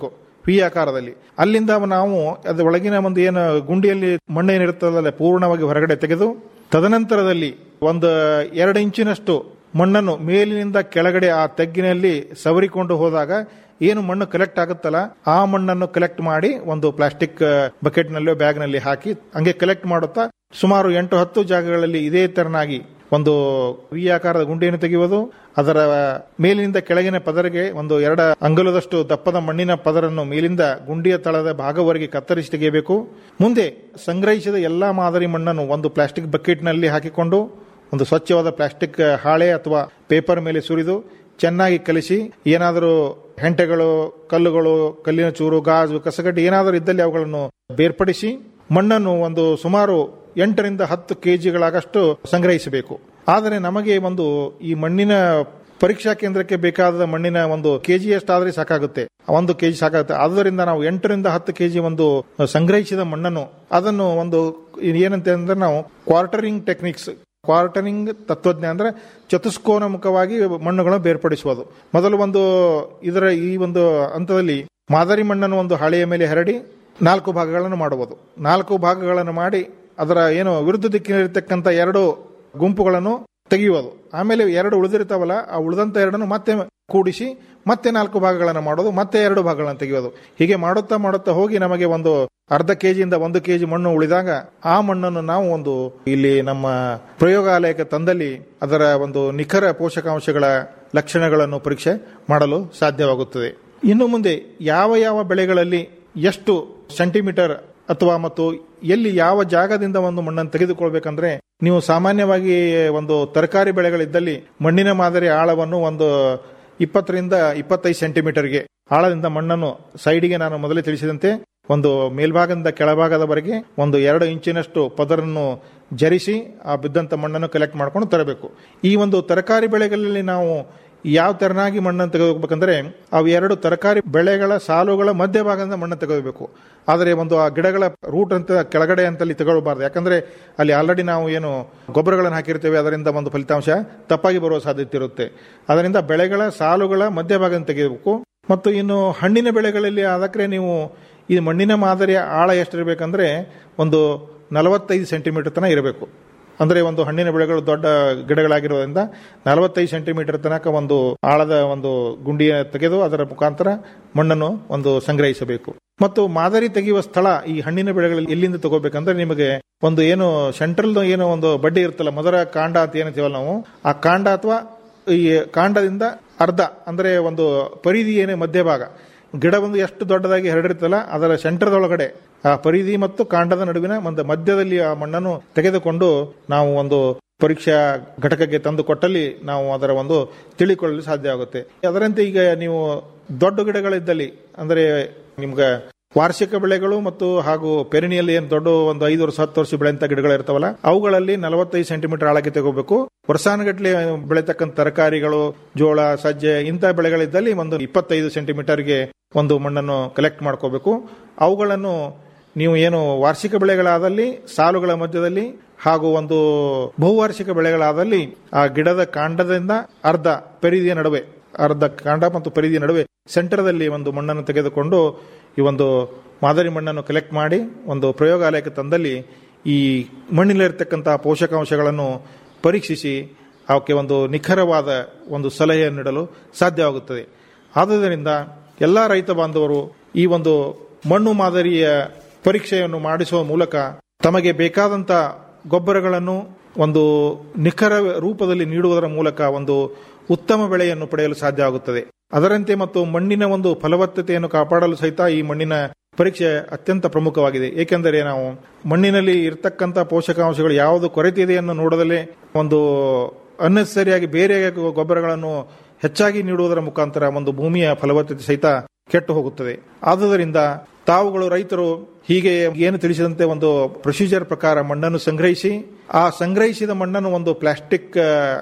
ವಿ ಆಕಾರದಲ್ಲಿ ಅಲ್ಲಿಂದ ನಾವು ಅದು ಒಳಗಿನ ಒಂದು ಏನು ಗುಂಡಿಯಲ್ಲಿ ಮಣ್ಣು ಏನಿರುತ್ತದಲ್ಲ ಪೂರ್ಣವಾಗಿ ಹೊರಗಡೆ ತೆಗೆದು ತದನಂತರದಲ್ಲಿ ಒಂದು ಎರಡು ಇಂಚಿನಷ್ಟು ಮಣ್ಣನ್ನು ಮೇಲಿನಿಂದ ಕೆಳಗಡೆ ಆ ತೆಗ್ಗಿನಲ್ಲಿ ಸವರಿಕೊಂಡು ಹೋದಾಗ ಏನು ಮಣ್ಣು ಕಲೆಕ್ಟ್ ಆಗುತ್ತಲ್ಲ ಆ ಮಣ್ಣನ್ನು ಕಲೆಕ್ಟ್ ಮಾಡಿ ಒಂದು ಪ್ಲಾಸ್ಟಿಕ್ ಬಕೆಟ್ ನಲ್ಲೋ ಬ್ಯಾಗ್ ನಲ್ಲಿ ಹಾಕಿ ಹಂಗೆ ಕಲೆಕ್ಟ್ ಮಾಡುತ್ತಾ ಸುಮಾರು ಎಂಟು ಹತ್ತು ಜಾಗಗಳಲ್ಲಿ ಇದೇ ತೆರನಾಗಿ ಒಂದು ವಿ ಆಕಾರದ ಗುಂಡಿಯನ್ನು ತೆಗೆಯುವುದು ಅದರ ಮೇಲಿನಿಂದ ಕೆಳಗಿನ ಪದರಿಗೆ ಒಂದು ಎರಡು ಅಂಗುಲದಷ್ಟು ದಪ್ಪದ ಮಣ್ಣಿನ ಪದರನ್ನು ಮೇಲಿಂದ ಗುಂಡಿಯ ತಳದ ಭಾಗವರೆಗೆ ಕತ್ತರಿಸಿ ತೆಗೆಯಬೇಕು ಮುಂದೆ ಸಂಗ್ರಹಿಸಿದ ಎಲ್ಲಾ ಮಾದರಿ ಮಣ್ಣನ್ನು ಒಂದು ಪ್ಲಾಸ್ಟಿಕ್ ಬಕೆಟ್ನಲ್ಲಿ ಹಾಕಿಕೊಂಡು ಒಂದು ಸ್ವಚ್ಛವಾದ ಪ್ಲಾಸ್ಟಿಕ್ ಹಾಳೆ ಅಥವಾ ಪೇಪರ್ ಮೇಲೆ ಸುರಿದು ಚೆನ್ನಾಗಿ ಕಲಿಸಿ ಏನಾದರೂ ಹೆಂಟೆಗಳು ಕಲ್ಲುಗಳು ಕಲ್ಲಿನ ಚೂರು ಗಾಜು ಕಸಗಡ್ಡೆ ಏನಾದರೂ ಇದ್ದಲ್ಲಿ ಅವುಗಳನ್ನು ಬೇರ್ಪಡಿಸಿ ಮಣ್ಣನ್ನು ಒಂದು ಸುಮಾರು ಎಂಟರಿಂದ ಹತ್ತು ಕೆಜಿಗಳಾಗಷ್ಟು ಸಂಗ್ರಹಿಸಬೇಕು ಆದರೆ ನಮಗೆ ಒಂದು ಈ ಮಣ್ಣಿನ ಪರೀಕ್ಷಾ ಕೇಂದ್ರಕ್ಕೆ ಬೇಕಾದ ಮಣ್ಣಿನ ಒಂದು ಕೆಜಿ ಅಷ್ಟಾದ್ರೆ ಸಾಕಾಗುತ್ತೆ ಒಂದು ಕೆಜಿ ಸಾಕಾಗುತ್ತೆ ಆದ್ದರಿಂದ ನಾವು ಎಂಟರಿಂದ ಹತ್ತು ಕೆಜಿ ಒಂದು ಸಂಗ್ರಹಿಸಿದ ಮಣ್ಣನ್ನು ಅದನ್ನು ಒಂದು ಏನಂತ ಅಂದ್ರೆ ನಾವು ಕ್ವಾರ್ಟರಿಂಗ್ ಟೆಕ್ನಿಕ್ಸ್ ಕ್ವಾರ್ಟರಿಂಗ್ ತತ್ವಜ್ಞಾನ ಅಂದ್ರೆ ಚತುಷ್ಕೋನ ಮುಖವಾಗಿ ಮಣ್ಣುಗಳನ್ನು ಬೇರ್ಪಡಿಸುವುದು ಮೊದಲು ಒಂದು ಇದರ ಈ ಒಂದು ಹಂತದಲ್ಲಿ ಮಾದರಿ ಮಣ್ಣನ್ನು ಒಂದು ಹಾಳೆಯ ಮೇಲೆ ಹರಡಿ ನಾಲ್ಕು ಭಾಗಗಳನ್ನು ಮಾಡುವುದು ನಾಲ್ಕು ಭಾಗಗಳನ್ನು ಮಾಡಿ ಅದರ ಏನು ವಿರುದ್ಧ ದಿಕ್ಕಿನಲ್ಲಿರ್ತಕ್ಕಂಥ ಎರಡು ಗುಂಪುಗಳನ್ನು ತೆಗೆಯುವುದು ಆಮೇಲೆ ಎರಡು ಉಳಿದಿರ್ತಾವಲ್ಲ ಆ ಉಳಿದಂತ ಎರಡನ್ನು ಮತ್ತೆ ಕೂಡಿಸಿ ಮತ್ತೆ ನಾಲ್ಕು ಭಾಗಗಳನ್ನು ಮಾಡೋದು ಮತ್ತೆ ಎರಡು ಭಾಗಗಳನ್ನು ತೆಗೆಯೋದು ಹೀಗೆ ಮಾಡುತ್ತಾ ಮಾಡುತ್ತಾ ಹೋಗಿ ನಮಗೆ ಒಂದು ಅರ್ಧ ಕೆಜಿಯಿಂದ ಒಂದು ಕೆಜಿ ಮಣ್ಣು ಉಳಿದಾಗ ಆ ಮಣ್ಣನ್ನು ನಾವು ಒಂದು ಇಲ್ಲಿ ನಮ್ಮ ಪ್ರಯೋಗಾಲಯಕ್ಕೆ ತಂದಲ್ಲಿ ಅದರ ಒಂದು ನಿಖರ ಪೋಷಕಾಂಶಗಳ ಲಕ್ಷಣಗಳನ್ನು ಪರೀಕ್ಷೆ ಮಾಡಲು ಸಾಧ್ಯವಾಗುತ್ತದೆ ಇನ್ನು ಮುಂದೆ ಯಾವ ಯಾವ ಬೆಳೆಗಳಲ್ಲಿ ಎಷ್ಟು ಸೆಂಟಿಮೀಟರ್ ಅಥವಾ ಮತ್ತು ಎಲ್ಲಿ ಯಾವ ಜಾಗದಿಂದ ಒಂದು ಮಣ್ಣನ್ನು ತೆಗೆದುಕೊಳ್ಬೇಕಂದ್ರೆ ನೀವು ಸಾಮಾನ್ಯವಾಗಿ ಒಂದು ತರಕಾರಿ ಬೆಳೆಗಳಿದ್ದಲ್ಲಿ ಮಣ್ಣಿನ ಮಾದರಿ ಆಳವನ್ನು ಒಂದು ಇಪ್ಪತ್ತರಿಂದ ಇಪ್ಪತ್ತೈದು ಸೆಂಟಿಮೀಟರ್ಗೆ ಆಳದಿಂದ ಮಣ್ಣನ್ನು ಸೈಡಿಗೆ ನಾನು ಮೊದಲೇ ತಿಳಿಸಿದಂತೆ ಒಂದು ಮೇಲ್ಭಾಗದಿಂದ ಕೆಳಭಾಗದವರೆಗೆ ಒಂದು ಎರಡು ಇಂಚಿನಷ್ಟು ಪದರನ್ನು ಜರಿಸಿ ಆ ಬಿದ್ದಂತ ಮಣ್ಣನ್ನು ಕಲೆಕ್ಟ್ ಮಾಡ್ಕೊಂಡು ತರಬೇಕು ಈ ಒಂದು ತರಕಾರಿ ಬೆಳೆಗಳಲ್ಲಿ ನಾವು ಯಾವ ತೆರನಾಗಿ ಮಣ್ಣನ್ನು ತೆಗೆದುಕೋಬೇಕಂದ್ರೆ ಅವು ಎರಡು ತರಕಾರಿ ಬೆಳೆಗಳ ಸಾಲುಗಳ ಮಧ್ಯಭಾಗದಿಂದ ಮಣ್ಣನ್ನು ತೆಗೆದುಬೇಕು ಆದರೆ ಒಂದು ಆ ಗಿಡಗಳ ರೂಟ್ ಅಂತ ಕೆಳಗಡೆ ಅಂತಲ್ಲಿ ತಗೊಳ್ಬಾರ್ದು ಯಾಕಂದ್ರೆ ಅಲ್ಲಿ ಆಲ್ರೆಡಿ ನಾವು ಏನು ಗೊಬ್ಬರಗಳನ್ನು ಹಾಕಿರ್ತೇವೆ ಅದರಿಂದ ಒಂದು ಫಲಿತಾಂಶ ತಪ್ಪಾಗಿ ಬರುವ ಸಾಧ್ಯತೆ ಇರುತ್ತೆ ಅದರಿಂದ ಬೆಳೆಗಳ ಸಾಲುಗಳ ಮಧ್ಯಭಾಗದಿಂದ ತೆಗೆಯಬೇಕು ಮತ್ತು ಇನ್ನು ಹಣ್ಣಿನ ಬೆಳೆಗಳಲ್ಲಿ ಅದಕ್ಕೆ ನೀವು ಈ ಮಣ್ಣಿನ ಮಾದರಿಯ ಆಳ ಎಷ್ಟಿರಬೇಕಂದ್ರೆ ಒಂದು ನಲವತ್ತೈದು ಸೆಂಟಿಮೀಟರ್ ತನಕ ಇರಬೇಕು ಅಂದ್ರೆ ಒಂದು ಹಣ್ಣಿನ ಬೆಳೆಗಳು ದೊಡ್ಡ ಗಿಡಗಳಾಗಿರೋದ್ರಿಂದ ನಲವತ್ತೈದು ಸೆಂಟಿಮೀಟರ್ ತನಕ ಒಂದು ಆಳದ ಒಂದು ಗುಂಡಿಯ ತೆಗೆದು ಅದರ ಮುಖಾಂತರ ಮಣ್ಣನ್ನು ಒಂದು ಸಂಗ್ರಹಿಸಬೇಕು ಮತ್ತು ಮಾದರಿ ತೆಗೆಯುವ ಸ್ಥಳ ಈ ಹಣ್ಣಿನ ಬೆಳೆಗಳಲ್ಲಿ ಎಲ್ಲಿಂದ ತಗೋಬೇಕಂದ್ರೆ ನಿಮಗೆ ಒಂದು ಏನು ಸೆಂಟ್ರಲ್ ಏನೋ ಒಂದು ಬಡ್ಡಿ ಇರುತ್ತಲ್ಲ ಮೊದಲ ಕಾಂಡ ಅಂತ ಏನಂತೀವಲ್ಲ ನಾವು ಆ ಕಾಂಡ ಅಥವಾ ಈ ಕಾಂಡದಿಂದ ಅರ್ಧ ಅಂದ್ರೆ ಒಂದು ಪರಿಧಿ ಏನೇ ಮಧ್ಯಭಾಗ ಗಿಡ ಒಂದು ಎಷ್ಟು ದೊಡ್ಡದಾಗಿ ಹರಡಿರ್ತಲ್ಲ ಅದರ ಸೆಂಟರ್ದೊಳಗಡೆ ಆ ಪರಿಧಿ ಮತ್ತು ಕಾಂಡದ ನಡುವಿನ ಒಂದು ಮಧ್ಯದಲ್ಲಿ ಆ ಮಣ್ಣನ್ನು ತೆಗೆದುಕೊಂಡು ನಾವು ಒಂದು ಪರೀಕ್ಷಾ ಘಟಕಕ್ಕೆ ತಂದು ಕೊಟ್ಟಲ್ಲಿ ನಾವು ಅದರ ಒಂದು ತಿಳಿಕೊಳ್ಳಲು ಸಾಧ್ಯ ಆಗುತ್ತೆ ಅದರಂತೆ ಈಗ ನೀವು ದೊಡ್ಡ ಗಿಡಗಳಿದ್ದಲ್ಲಿ ಅಂದ್ರೆ ನಿಮ್ಗೆ ವಾರ್ಷಿಕ ಬೆಳೆಗಳು ಮತ್ತು ಹಾಗೂ ಪೆರಿನಿಯಲ್ಲಿ ಏನು ದೊಡ್ಡ ಒಂದು ಐದು ವರ್ಷ ಹತ್ತು ವರ್ಷ ಬೆಳೆಯಂತ ಗಿಡಗಳು ಇರ್ತಾವಲ್ಲ ಅವುಗಳಲ್ಲಿ ನಲವತ್ತೈದು ಸೆಂಟಿಮೀಟರ್ ಆಳಕ್ಕೆ ತಗೋಬೇಕು ವರ್ಷಾನುಗಟ್ಲೆ ಬೆಳೆತಕ್ಕಂಥ ತರಕಾರಿಗಳು ಜೋಳ ಸಜ್ಜೆ ಇಂಥ ಬೆಳೆಗಳಿದ್ದಲ್ಲಿ ಒಂದು ಇಪ್ಪತ್ತೈದು ಸೆಂಟಿಮೀಟರ್ಗೆ ಒಂದು ಮಣ್ಣನ್ನು ಕಲೆಕ್ಟ್ ಮಾಡ್ಕೋಬೇಕು ಅವುಗಳನ್ನು ನೀವು ಏನು ವಾರ್ಷಿಕ ಬೆಳೆಗಳಾದಲ್ಲಿ ಸಾಲುಗಳ ಮಧ್ಯದಲ್ಲಿ ಹಾಗೂ ಒಂದು ಬಹುವಾರ್ಷಿಕ ಬೆಳೆಗಳಾದಲ್ಲಿ ಆ ಗಿಡದ ಕಾಂಡದಿಂದ ಅರ್ಧ ಪರಿಧಿಯ ನಡುವೆ ಅರ್ಧ ಕಾಂಡ ಮತ್ತು ಪರಿಧಿಯ ನಡುವೆ ಸೆಂಟರ್ದಲ್ಲಿ ಒಂದು ಮಣ್ಣನ್ನು ತೆಗೆದುಕೊಂಡು ಈ ಒಂದು ಮಾದರಿ ಮಣ್ಣನ್ನು ಕಲೆಕ್ಟ್ ಮಾಡಿ ಒಂದು ಪ್ರಯೋಗಾಲಯಕ್ಕೆ ತಂದಲ್ಲಿ ಈ ಮಣ್ಣಿನಲ್ಲಿರ್ತಕ್ಕಂತಹ ಪೋಷಕಾಂಶಗಳನ್ನು ಪರೀಕ್ಷಿಸಿ ಅವಕ್ಕೆ ಒಂದು ನಿಖರವಾದ ಒಂದು ಸಲಹೆಯನ್ನು ನೀಡಲು ಸಾಧ್ಯವಾಗುತ್ತದೆ ಆದುದರಿಂದ ಎಲ್ಲ ರೈತ ಬಾಂಧವರು ಈ ಒಂದು ಮಣ್ಣು ಮಾದರಿಯ ಪರೀಕ್ಷೆಯನ್ನು ಮಾಡಿಸುವ ಮೂಲಕ ತಮಗೆ ಬೇಕಾದಂತ ಗೊಬ್ಬರಗಳನ್ನು ಒಂದು ನಿಖರ ರೂಪದಲ್ಲಿ ನೀಡುವುದರ ಮೂಲಕ ಒಂದು ಉತ್ತಮ ಬೆಳೆಯನ್ನು ಪಡೆಯಲು ಸಾಧ್ಯ ಆಗುತ್ತದೆ ಅದರಂತೆ ಮತ್ತು ಮಣ್ಣಿನ ಒಂದು ಫಲವತ್ತತೆಯನ್ನು ಕಾಪಾಡಲು ಸಹಿತ ಈ ಮಣ್ಣಿನ ಪರೀಕ್ಷೆ ಅತ್ಯಂತ ಪ್ರಮುಖವಾಗಿದೆ ಏಕೆಂದರೆ ನಾವು ಮಣ್ಣಿನಲ್ಲಿ ಇರತಕ್ಕಂಥ ಪೋಷಕಾಂಶಗಳು ಯಾವುದು ಕೊರತೆ ಇದೆಯನ್ನು ನೋಡದಲ್ಲೇ ಒಂದು ಅನ್ನೆಸರಿಯಾಗಿ ಬೇರೆ ಗೊಬ್ಬರಗಳನ್ನು ಹೆಚ್ಚಾಗಿ ನೀಡುವುದರ ಮುಖಾಂತರ ಒಂದು ಭೂಮಿಯ ಫಲವತ್ತತೆ ಸಹಿತ ಕೆಟ್ಟು ಹೋಗುತ್ತದೆ ಆದುದರಿಂದ ತಾವುಗಳು ರೈತರು ಹೀಗೆ ಏನು ತಿಳಿಸಿದಂತೆ ಒಂದು ಪ್ರೊಸೀಜರ್ ಪ್ರಕಾರ ಮಣ್ಣನ್ನು ಸಂಗ್ರಹಿಸಿ ಆ ಸಂಗ್ರಹಿಸಿದ ಮಣ್ಣನ್ನು ಒಂದು ಪ್ಲಾಸ್ಟಿಕ್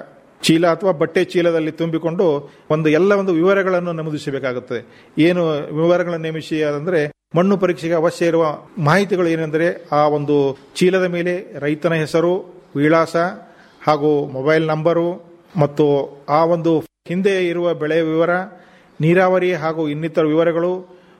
ಚೀಲ ಅಥವಾ ಬಟ್ಟೆ ಚೀಲದಲ್ಲಿ ತುಂಬಿಕೊಂಡು ಒಂದು ಎಲ್ಲ ಒಂದು ವಿವರಗಳನ್ನು ನಮೂದಿಸಬೇಕಾಗುತ್ತದೆ ಏನು ವಿವರಗಳನ್ನು ನೇಮಿಸಿ ಅಂದರೆ ಮಣ್ಣು ಪರೀಕ್ಷೆಗೆ ಅವಶ್ಯ ಇರುವ ಮಾಹಿತಿಗಳು ಏನೆಂದರೆ ಆ ಒಂದು ಚೀಲದ ಮೇಲೆ ರೈತನ ಹೆಸರು ವಿಳಾಸ ಹಾಗೂ ಮೊಬೈಲ್ ನಂಬರು ಮತ್ತು ಆ ಒಂದು ಹಿಂದೆ ಇರುವ ಬೆಳೆ ವಿವರ ನೀರಾವರಿ ಹಾಗೂ ಇನ್ನಿತರ ವಿವರಗಳು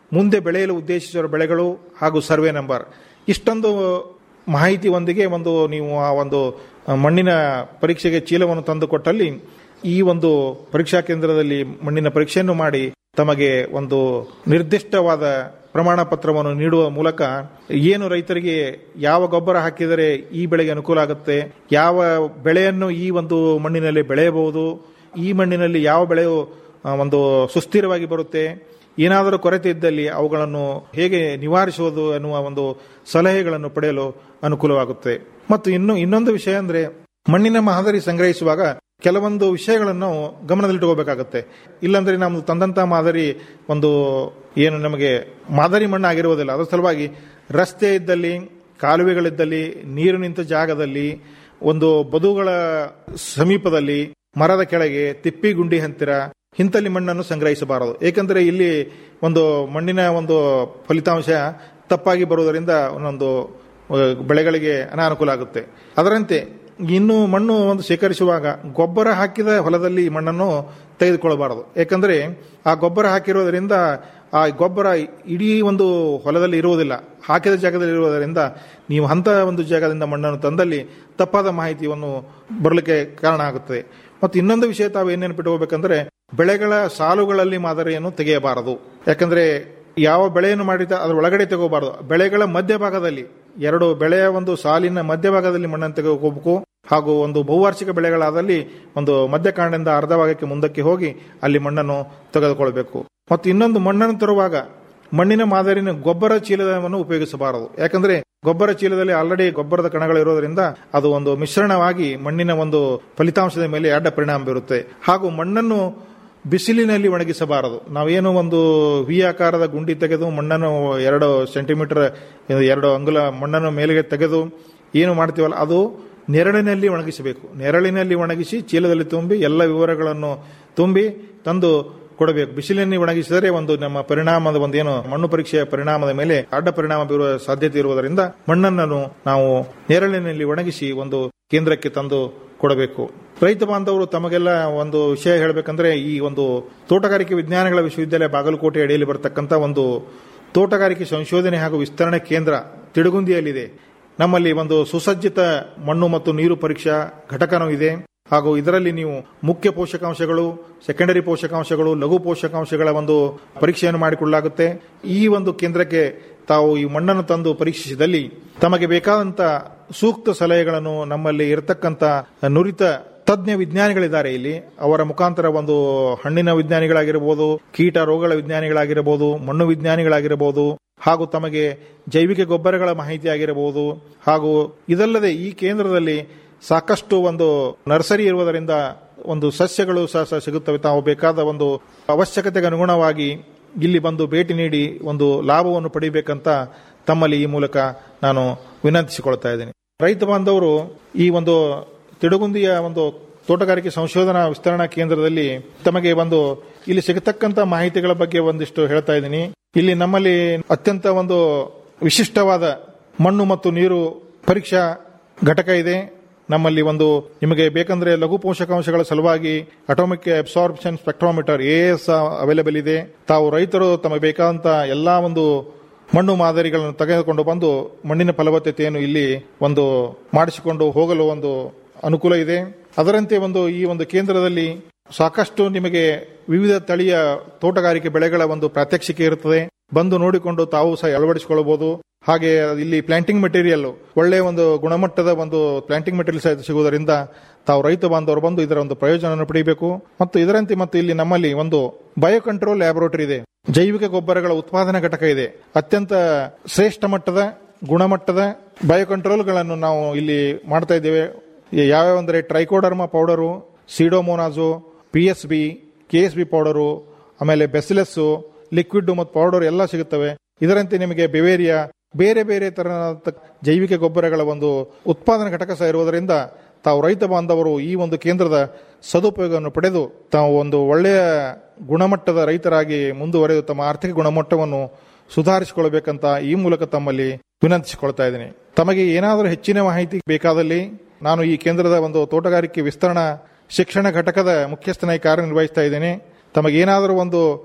ಮುಂದೆ ಬೆಳೆಯಲು ಉದ್ದೇಶಿಸಿರುವ ಬೆಳೆಗಳು ಹಾಗೂ ಸರ್ವೆ ನಂಬರ್ ಇಷ್ಟೊಂದು ಮಾಹಿತಿಯೊಂದಿಗೆ ಒಂದು ನೀವು ಆ ಒಂದು ಮಣ್ಣಿನ ಪರೀಕ್ಷೆಗೆ ಚೀಲವನ್ನು ತಂದು ಕೊಟ್ಟಲ್ಲಿ ಈ ಒಂದು ಪರೀಕ್ಷಾ ಕೇಂದ್ರದಲ್ಲಿ ಮಣ್ಣಿನ ಪರೀಕ್ಷೆಯನ್ನು ಮಾಡಿ ತಮಗೆ ಒಂದು ನಿರ್ದಿಷ್ಟವಾದ ಪ್ರಮಾಣ ಪತ್ರವನ್ನು ನೀಡುವ ಮೂಲಕ ಏನು ರೈತರಿಗೆ ಯಾವ ಗೊಬ್ಬರ ಹಾಕಿದರೆ ಈ ಬೆಳೆಗೆ ಅನುಕೂಲ ಆಗುತ್ತೆ ಯಾವ ಬೆಳೆಯನ್ನು ಈ ಒಂದು ಮಣ್ಣಿನಲ್ಲಿ ಬೆಳೆಯಬಹುದು ಈ ಮಣ್ಣಿನಲ್ಲಿ ಯಾವ ಬೆಳೆಯು ಆ, ಒಂದು ಸುಸ್ಥಿರವಾಗಿ ಬರುತ್ತೆ ಏನಾದರೂ ಕೊರತೆ ಇದ್ದಲ್ಲಿ ಅವುಗಳನ್ನು ಹೇಗೆ ನಿವಾರಿಸುವುದು ಎನ್ನುವ ಒಂದು ಸಲಹೆಗಳನ್ನು ಪಡೆಯಲು ಅನುಕೂಲವಾಗುತ್ತೆ ಮತ್ತು ಇನ್ನು ಇನ್ನೊಂದು ವಿಷಯ ಅಂದ್ರೆ ಮಣ್ಣಿನ ಮಾದರಿ ಸಂಗ್ರಹಿಸುವಾಗ ಕೆಲವೊಂದು ವಿಷಯಗಳನ್ನು ನಾವು ಗಮನದಲ್ಲಿಟ್ಟುಕೋಬೇಕಾಗುತ್ತೆ ಇಲ್ಲಾಂದ್ರೆ ನಾವು ತಂದಂತ ಮಾದರಿ ಒಂದು ಏನು ನಮಗೆ ಮಾದರಿ ಮಣ್ಣು ಆಗಿರುವುದಿಲ್ಲ ಅದರ ಸಲುವಾಗಿ ರಸ್ತೆ ಇದ್ದಲ್ಲಿ ಕಾಲುವೆಗಳಿದ್ದಲ್ಲಿ ನೀರು ನಿಂತ ಜಾಗದಲ್ಲಿ ಒಂದು ಬದುಗಳ ಸಮೀಪದಲ್ಲಿ ಮರದ ಕೆಳಗೆ ತಿಪ್ಪಿ ಗುಂಡಿ ಹಂತಿರ ಇಂಥಲ್ಲಿ ಮಣ್ಣನ್ನು ಸಂಗ್ರಹಿಸಬಾರದು ಏಕೆಂದರೆ ಇಲ್ಲಿ ಒಂದು ಮಣ್ಣಿನ ಒಂದು ಫಲಿತಾಂಶ ತಪ್ಪಾಗಿ ಬರುವುದರಿಂದ ಒಂದೊಂದು ಅಹ್, ಬೆಳೆಗಳಿಗೆ ಅನಾನುಕೂಲ ಆಗುತ್ತೆ ಅದರಂತೆ ಇನ್ನು ಮಣ್ಣು ಒಂದು ಶೇಖರಿಸುವಾಗ ಗೊಬ್ಬರ ಹಾಕಿದ ಹೊಲದಲ್ಲಿ ಈ ಮಣ್ಣನ್ನು ತೆಗೆದುಕೊಳ್ಳಬಾರದು ಯಾಕಂದ್ರೆ ಆ ಗೊಬ್ಬರ ಹಾಕಿರೋದರಿಂದ ಆ ಗೊಬ್ಬರ ಇಡೀ ಒಂದು ಹೊಲದಲ್ಲಿ ಇರುವುದಿಲ್ಲ ಹಾಕಿದ ಜಾಗದಲ್ಲಿ ಇರುವುದರಿಂದ ನೀವು ಅಂತ ಒಂದು ಜಾಗದಿಂದ ಮಣ್ಣನ್ನು ತಂದಲ್ಲಿ ತಪ್ಪಾದ ಮಾಹಿತಿಯನ್ನು ಬರಲಿಕ್ಕೆ ಕಾರಣ ಆಗುತ್ತದೆ ಮತ್ತು ಇನ್ನೊಂದು ವಿಷಯ ತಾವು ಏನೇನು ಬಿಟ್ಟುಕೋಬೇಕಂದ್ರೆ ಬೆಳೆಗಳ ಸಾಲುಗಳಲ್ಲಿ ಮಾದರಿಯನ್ನು ತೆಗೆಯಬಾರದು ಯಾಕಂದ್ರೆ ಯಾವ ಬೆಳೆಯನ್ನು ಮಾಡಿದ ಅದರ ಒಳಗಡೆ ತೆಗೋಬಾರದು ಬೆಳೆಗಳ ಮಧ್ಯಭಾಗದಲ್ಲಿ ಎರಡು ಬೆಳೆಯ ಒಂದು ಸಾಲಿನ ಮಧ್ಯಭಾಗದಲ್ಲಿ ಮಣ್ಣನ್ನು ತೆಗೆದುಕೋಬೇಕು ಹಾಗೂ ಒಂದು ಬಹುವಾರ್ಷಿಕ ಬೆಳೆಗಳಾದಲ್ಲಿ ಒಂದು ಮಧ್ಯಕಾಂಡದಿಂದ ಅರ್ಧ ಭಾಗಕ್ಕೆ ಮುಂದಕ್ಕೆ ಹೋಗಿ ಅಲ್ಲಿ ಮಣ್ಣನ್ನು ತೆಗೆದುಕೊಳ್ಬೇಕು ಮತ್ತು ಇನ್ನೊಂದು ಮಣ್ಣನ್ನು ತರುವಾಗ ಮಣ್ಣಿನ ಮಾದರಿನ ಗೊಬ್ಬರ ಚೀಲವನ್ನು ಉಪಯೋಗಿಸಬಾರದು ಯಾಕಂದ್ರೆ ಗೊಬ್ಬರ ಚೀಲದಲ್ಲಿ ಆಲ್ರೆಡಿ ಗೊಬ್ಬರದ ಕಣಗಳು ಇರೋದ್ರಿಂದ ಅದು ಒಂದು ಮಿಶ್ರಣವಾಗಿ ಮಣ್ಣಿನ ಒಂದು ಫಲಿತಾಂಶದ ಮೇಲೆ ಅಡ್ಡ ಪರಿಣಾಮ ಬೀರುತ್ತೆ ಹಾಗೂ ಮಣ್ಣನ್ನು ಬಿಸಿಲಿನಲ್ಲಿ ಒಣಗಿಸಬಾರದು ನಾವೇನು ಒಂದು ವಿ ಆಕಾರದ ಗುಂಡಿ ತೆಗೆದು ಮಣ್ಣನ್ನು ಎರಡು ಸೆಂಟಿಮೀಟರ್ ಎರಡು ಅಂಗುಲ ಮಣ್ಣನ್ನು ಮೇಲೆಗೆ ತೆಗೆದು ಏನು ಮಾಡ್ತೀವಲ್ಲ ಅದು ನೆರಳಿನಲ್ಲಿ ಒಣಗಿಸಬೇಕು ನೆರಳಿನಲ್ಲಿ ಒಣಗಿಸಿ ಚೀಲದಲ್ಲಿ ತುಂಬಿ ಎಲ್ಲ ವಿವರಗಳನ್ನು ತುಂಬಿ ತಂದು ಕೊಡಬೇಕು ಬಿಸಿಲಿನಲ್ಲಿ ಒಣಗಿಸಿದರೆ ಒಂದು ನಮ್ಮ ಪರಿಣಾಮದ ಒಂದು ಏನು ಮಣ್ಣು ಪರೀಕ್ಷೆಯ ಪರಿಣಾಮದ ಮೇಲೆ ಅಡ್ಡ ಪರಿಣಾಮ ಬೀರುವ ಸಾಧ್ಯತೆ ಇರುವುದರಿಂದ ಮಣ್ಣನ್ನು ನಾವು ನೆರಳಿನಲ್ಲಿ ಒಣಗಿಸಿ ಒಂದು ಕೇಂದ್ರಕ್ಕೆ ತಂದು ಕೊಡಬೇಕು ರೈತ ಬಾಂಧವರು ತಮಗೆಲ್ಲ ಒಂದು ವಿಷಯ ಹೇಳಬೇಕಂದ್ರೆ ಈ ಒಂದು ತೋಟಗಾರಿಕೆ ವಿಜ್ಞಾನಗಳ ವಿಶ್ವವಿದ್ಯಾಲಯ ಬಾಗಲಕೋಟೆ ಅಡಿಯಲ್ಲಿ ಬರತಕ್ಕಂತ ಒಂದು ತೋಟಗಾರಿಕೆ ಸಂಶೋಧನೆ ಹಾಗೂ ವಿಸ್ತರಣೆ ಕೇಂದ್ರ ತಿಡುಗುಂದಿಯಲ್ಲಿದೆ ನಮ್ಮಲ್ಲಿ ಒಂದು ಸುಸಜ್ಜಿತ ಮಣ್ಣು ಮತ್ತು ನೀರು ಪರೀಕ್ಷಾ ಘಟಕನೂ ಇದೆ ಹಾಗೂ ಇದರಲ್ಲಿ ನೀವು ಮುಖ್ಯ ಪೋಷಕಾಂಶಗಳು ಸೆಕೆಂಡರಿ ಪೋಷಕಾಂಶಗಳು ಲಘು ಪೋಷಕಾಂಶಗಳ ಒಂದು ಪರೀಕ್ಷೆಯನ್ನು ಮಾಡಿಕೊಳ್ಳಲಾಗುತ್ತೆ ಈ ಒಂದು ಕೇಂದ್ರಕ್ಕೆ ತಾವು ಈ ಮಣ್ಣನ್ನು ತಂದು ಪರೀಕ್ಷಿಸಿದಲ್ಲಿ ತಮಗೆ ಬೇಕಾದಂತ ಸೂಕ್ತ ಸಲಹೆಗಳನ್ನು ನಮ್ಮಲ್ಲಿ ಇರತಕ್ಕಂತ ನುರಿತ ತಜ್ಞ ವಿಜ್ಞಾನಿಗಳಿದ್ದಾರೆ ಇಲ್ಲಿ ಅವರ ಮುಖಾಂತರ ಒಂದು ಹಣ್ಣಿನ ವಿಜ್ಞಾನಿಗಳಾಗಿರಬಹುದು ಕೀಟ ರೋಗಗಳ ವಿಜ್ಞಾನಿಗಳಾಗಿರಬಹುದು ಮಣ್ಣು ವಿಜ್ಞಾನಿಗಳಾಗಿರಬಹುದು ಹಾಗೂ ತಮಗೆ ಜೈವಿಕ ಗೊಬ್ಬರಗಳ ಮಾಹಿತಿ ಆಗಿರಬಹುದು ಹಾಗೂ ಇದಲ್ಲದೆ ಈ ಕೇಂದ್ರದಲ್ಲಿ ಸಾಕಷ್ಟು ಒಂದು ನರ್ಸರಿ ಇರುವುದರಿಂದ ಒಂದು ಸಸ್ಯಗಳು ಸಹ ಸಹ ಸಿಗುತ್ತವೆ ತಾವು ಬೇಕಾದ ಒಂದು ಅವಶ್ಯಕತೆಗೆ ಅನುಗುಣವಾಗಿ ಇಲ್ಲಿ ಬಂದು ಭೇಟಿ ನೀಡಿ ಒಂದು ಲಾಭವನ್ನು ಪಡಿಬೇಕಂತ ತಮ್ಮಲ್ಲಿ ಈ ಮೂಲಕ ನಾನು ವಿನಂತಿಸಿಕೊಳ್ತಾ ಇದ್ದೇನೆ ರೈತ ಬಾಂಧವರು ಈ ಒಂದು ತಿಡುಗುಂದಿಯ ಒಂದು ತೋಟಗಾರಿಕೆ ಸಂಶೋಧನಾ ವಿಸ್ತರಣಾ ಕೇಂದ್ರದಲ್ಲಿ ತಮಗೆ ಒಂದು ಇಲ್ಲಿ ಸಿಗತಕ್ಕಂತ ಮಾಹಿತಿಗಳ ಬಗ್ಗೆ ಒಂದಿಷ್ಟು ಹೇಳ್ತಾ ಇದ್ದೀನಿ ಇಲ್ಲಿ ನಮ್ಮಲ್ಲಿ ಅತ್ಯಂತ ಒಂದು ವಿಶಿಷ್ಟವಾದ ಮಣ್ಣು ಮತ್ತು ನೀರು ಪರೀಕ್ಷಾ ಘಟಕ ಇದೆ ನಮ್ಮಲ್ಲಿ ಒಂದು ನಿಮಗೆ ಬೇಕಂದ್ರೆ ಲಘು ಪೋಷಕಾಂಶಗಳ ಸಲುವಾಗಿ atomic absorption spectrometer AS available ಇದೆ ತಾವು ರೈತರು ತಮಗೆ ಬೇಕಾದಂತ ಎಲ್ಲಾ ಒಂದು ಮಣ್ಣು ಮಾದರಿಗಳನ್ನು ತೆಗೆದುಕೊಂಡು ಬಂದು ಮಣ್ಣಿನ ಫಲವತ್ತತೆಯನ್ನು ಇಲ್ಲಿ ಒಂದು ಮಾಡಿಸಿಕೊಂಡು ಹೋಗಲು ಒಂದು ಅನುಕೂಲ ಇದೆ ಅದರಂತೆ ಒಂದು ಈ ಒಂದು ಕೇಂದ್ರದಲ್ಲಿ ಸಾಕಷ್ಟು ನಿಮಗೆ ವಿವಿಧ ತಳಿಯ ತೋಟಗಾರಿಕೆ ಬೆಳೆಗಳ ಒಂದು ಪ್ರಾತ್ಯಕ್ಷಿಕೆ ಇರುತ್ತದೆ ಬಂದು ನೋಡಿಕೊಂಡು ತಾವು ಸಹ ಅಳವಡಿಸಿಕೊಳ್ಳಬಹುದು ಹಾಗೆ ಇಲ್ಲಿ ಪ್ಲಾಂಟಿಂಗ್ ಮೆಟೀರಿಯಲ್ ಒಳ್ಳೆಯ ಒಂದು ಗುಣಮಟ್ಟದ ಒಂದು ಪ್ಲಾಂಟಿಂಗ್ ಮೆಟೀರಿಯಲ್ ಸಹ ಸಿಗುವುದರಿಂದ ತಾವು ರೈತ ಬಾಂಧವರು ಬಂದು ಇದರ ಒಂದು ಪ್ರಯೋಜನವನ್ನು ಪಡೆಯಬೇಕು ಮತ್ತು ಇದರಂತೆ ಮತ್ತು ಇಲ್ಲಿ ನಮ್ಮಲ್ಲಿ ಒಂದು ಬಯೋ ಕಂಟ್ರೋಲ್ ಲ್ಯಾಬೊರೇಟರಿ ಇದೆ ಜೈವಿಕ ಗೊಬ್ಬರಗಳ ಉತ್ಪಾದನಾ ಘಟಕ ಇದೆ ಅತ್ಯಂತ ಶ್ರೇಷ್ಠ ಮಟ್ಟದ ಗುಣಮಟ್ಟದ ಬಯೋ ಕಂಟ್ರೋಲ್ಗಳನ್ನು ನಾವು ಇಲ್ಲಿ ಮಾಡ್ತಾ ಇದ್ದೇವೆ ಯಾವ್ಯಾವ ಅಂದರೆ trichoderma powder pseudomonas P S B K S B powder ಆಮೇಲೆ ಬೆಸಿಲೆಸ್ ಲಿಕ್ವಿಡ್ ಮತ್ತು ಪೌಡರ್ ಎಲ್ಲ ಸಿಗುತ್ತವೆ ಇದರಂತೆ ನಿಮಗೆ ಬೆವೇರಿಯಾ ಬೇರೆ ಬೇರೆ ತರಹದ ಜೈವಿಕ ಗೊಬ್ಬರಗಳ ಒಂದು ಉತ್ಪಾದನಾ ಘಟಕ ಸಹ ಇರುವುದರಿಂದ ತಾವು ರೈತ ಬಾಂಧವರು ಈ ಒಂದು ಕೇಂದ್ರದ ಸದುಪಯೋಗವನ್ನು ಪಡೆದು ತಾವು ಒಂದು ಒಳ್ಳೆಯ ಗುಣಮಟ್ಟದ ರೈತರಾಗಿ ಮುಂದುವರೆದು ತಮ್ಮ ಆರ್ಥಿಕ ಗುಣಮಟ್ಟವನ್ನು ಸುಧಾರಿಸಿಕೊಳ್ಳಬೇಕಂತ ಈ ಮೂಲಕ ತಮ್ಮಲ್ಲಿ ವಿನಂತಿಸಿಕೊಳ್ತಾ ಇದ್ದೀನಿ ತಮಗೆ ಏನಾದರೂ ಹೆಚ್ಚಿನ ಮಾಹಿತಿ ಬೇಕಾದಲ್ಲಿ ನಾನು ಈ ಕೇಂದ್ರದ ಒಂದು ತೋಟಗಾರಿಕೆ ವಿಸ್ತರಣಾ ಶಿಕ್ಷಣ ಘಟಕದ ಮುಖ್ಯಸ್ಥನಾಗಿ ಕಾರ್ಯನಿರ್ವಹಿಸ್ತಾ ಇದ್ದೇನೆ ತಮಗೇನಾದರೂ ಒಂದು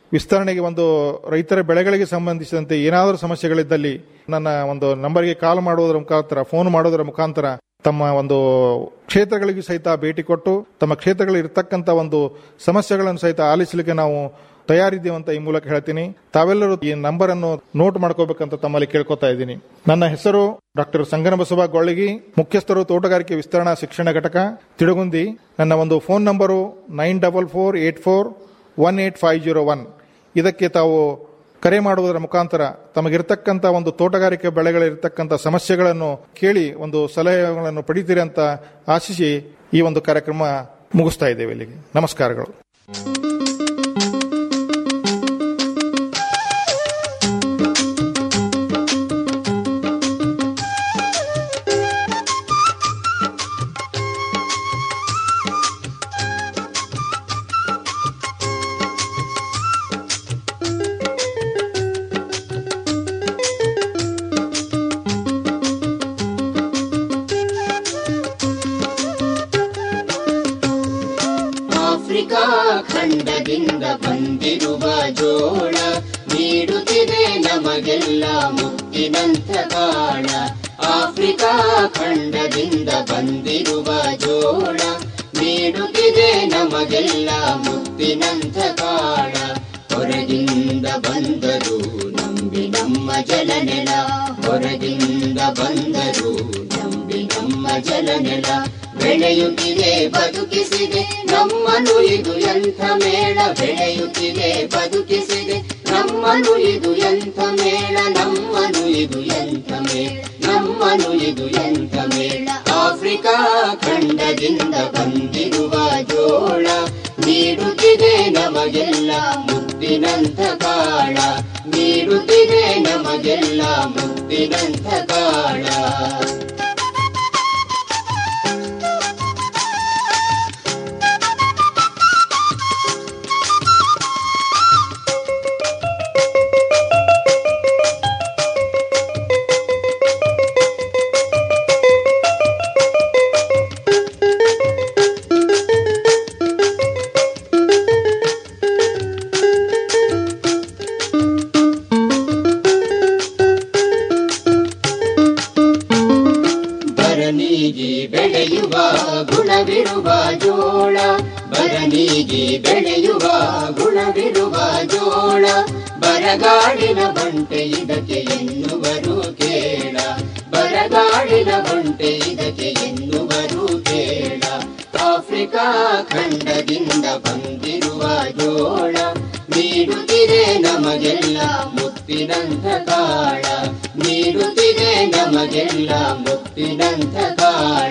ವಿಸ್ತರಣೆಗೆ ಒಂದು ರೈತರ ಬೆಳೆಗಳಿಗೆ ಸಂಬಂಧಿಸಿದಂತೆ ಏನಾದರೂ ಸಮಸ್ಯೆಗಳಿದ್ದಲ್ಲಿ ನನ್ನ ಒಂದು ನಂಬರ್ಗೆ ಕಾಲ್ ಮಾಡುವುದರ ಮುಖಾಂತರ ಫೋನ್ ಮಾಡೋದರ ಮುಖಾಂತರ ತಮ್ಮ ಒಂದು ಕ್ಷೇತ್ರಗಳಿಗೂ ಸಹಿತ ಭೇಟಿ ಕೊಟ್ಟು ತಮ್ಮ ಕ್ಷೇತ್ರಗಳಲ್ಲಿ ಇರತಕ್ಕಂಥ ಒಂದು ಸಮಸ್ಯೆಗಳನ್ನು ಸಹಿತ ಆಲಿಸಲಿಕ್ಕೆ ನಾವು ತಯಾರಿದ್ದೇವೆ ಅಂತ ಈ ಮೂಲಕ ಹೇಳ್ತೀನಿ ತಾವೆಲ್ಲರೂ ಈ ನಂಬರ್ ಅನ್ನು ನೋಟ್ ಮಾಡ್ಕೋಬೇಕಂತ ತಮ್ಮಲ್ಲಿ ಕೇಳ್ಕೊತಾ ಇದ್ದೀನಿ ನನ್ನ ಹೆಸರು ಡಾಕ್ಟರ್ ಸಂಗನಬಸವ ಗೊಳ್ಳಗಿ ಮುಖ್ಯಸ್ಥರು ತೋಟಗಾರಿಕೆ ವಿಸ್ತರಣಾ ಶಿಕ್ಷಣ ಘಟಕ ತಿಡುಗುಂದಿ ನನ್ನ ಒಂದು phone number nine double four eight four one eight five zero one ಇದಕ್ಕೆ ತಾವು ಕರೆ ಮಾಡುವುದರ ಮುಖಾಂತರ ತಮಗಿರ್ತಕ್ಕಂಥ ಒಂದು ತೋಟಗಾರಿಕೆ ಬೆಳೆಗಳಿರ್ತಕ್ಕಂಥ ಸಮಸ್ಯೆಗಳನ್ನು ಕೇಳಿ ಒಂದು ಸಲಹೆಗಳನ್ನು ಪಡಿತೀರಿ ಅಂತ ಆಶಿಸಿ ಈ ಒಂದು ಕಾರ್ಯಕ್ರಮ ಮುಗಿಸ್ತಾ ಇದ್ದೇವೆ ಇಲ್ಲಿಗೆ ನಮಸ್ಕಾರಗಳು ಆಫ್ರಿಕಾ ಖಂಡದಿಂದ ಬಂದಿರುವ ಜೋಳ ನೀಡುತ್ತಿದೆ ನಮಗೆಲ್ಲ ಮುತ್ತಿನಂತ ಕಾಳ ಆಫ್ರಿಕಾ ಖಂಡದಿಂದ ಬಂದಿರುವ ಜೋಳ ನೀಡುತ್ತಿದೆ ನಮಗೆಲ್ಲ ಮುತ್ತಿನಂತ ಕಾಳ ಹೊರಗಿಂದ ಬಂದರು ನಂಬಿ ನಮ್ಮ ಜಲನೆಲ ಹೊರಗಿಂದ ಬಂದರು ನಂಬಿ ನಮ್ಮ ಜಲನೆಲ ಬೆಳೆಯುತ್ತಿದೆ ಬದುಕಿಸಿದೆ ನಮ್ಮನು ಇದು ಎಂಥ ಮೇಳ ಬೆಳೆಯುತ್ತಿದೆ ಬದುಕಿಸಿದೆ ನಮ್ಮನು ಇದು ಎಂಥ ಮೇಳ ನಮ್ಮನು ಇದು ಎಂಥ ಮೇಳ ನಮ್ಮನು ಇದು ಎಂಥ ಮೇಳ ಆಫ್ರಿಕಾ ಖಂಡದಿಂದ ಬಂದಿರುವ ಜೋಳ ನೀಡುತ್ತಿದೆ ನಮಗೆಲ್ಲ ಮುತ್ತಿನಂಥ ಕಾಳ ನೀಡುತ್ತಿದೆ ನಮಗೆಲ್ಲ ಮುತ್ತಿನಂಥ ಕಾಳ ಬರನೀಗಿ ಬೆಳೆಯುವ ಗುಣವಿರುವ ಜೋಳ ಬರನೀಗಿ ಬೆಳೆಯುವ ಗುಣವಿರುವ ಜೋಳ ಬರಗಾಡಿನ ಬಂಟೆ ಇದಕ್ಕೆ ಎನ್ನುವರು ಕೇಳ ಬರಗಾಡಿನ ಬಂಟೆ ಇದಕ್ಕೆ ಎನ್ನುವರು ಕೇಳ ಆಫ್ರಿಕಾ ಖಂಡದಿಂದ ಬಂದಿರುವ ಜೋಳ ನೀಡುತ್ತಿದೆ ನಮಗೆಲ್ಲ ಮುತ್ತಿನಂಥ ಕಾಳ ನೀಡುತ್ತಿದೆ ನಮಗೆಲ್ಲ ಮುತ್ತಿನಂಥ ಕಾಳ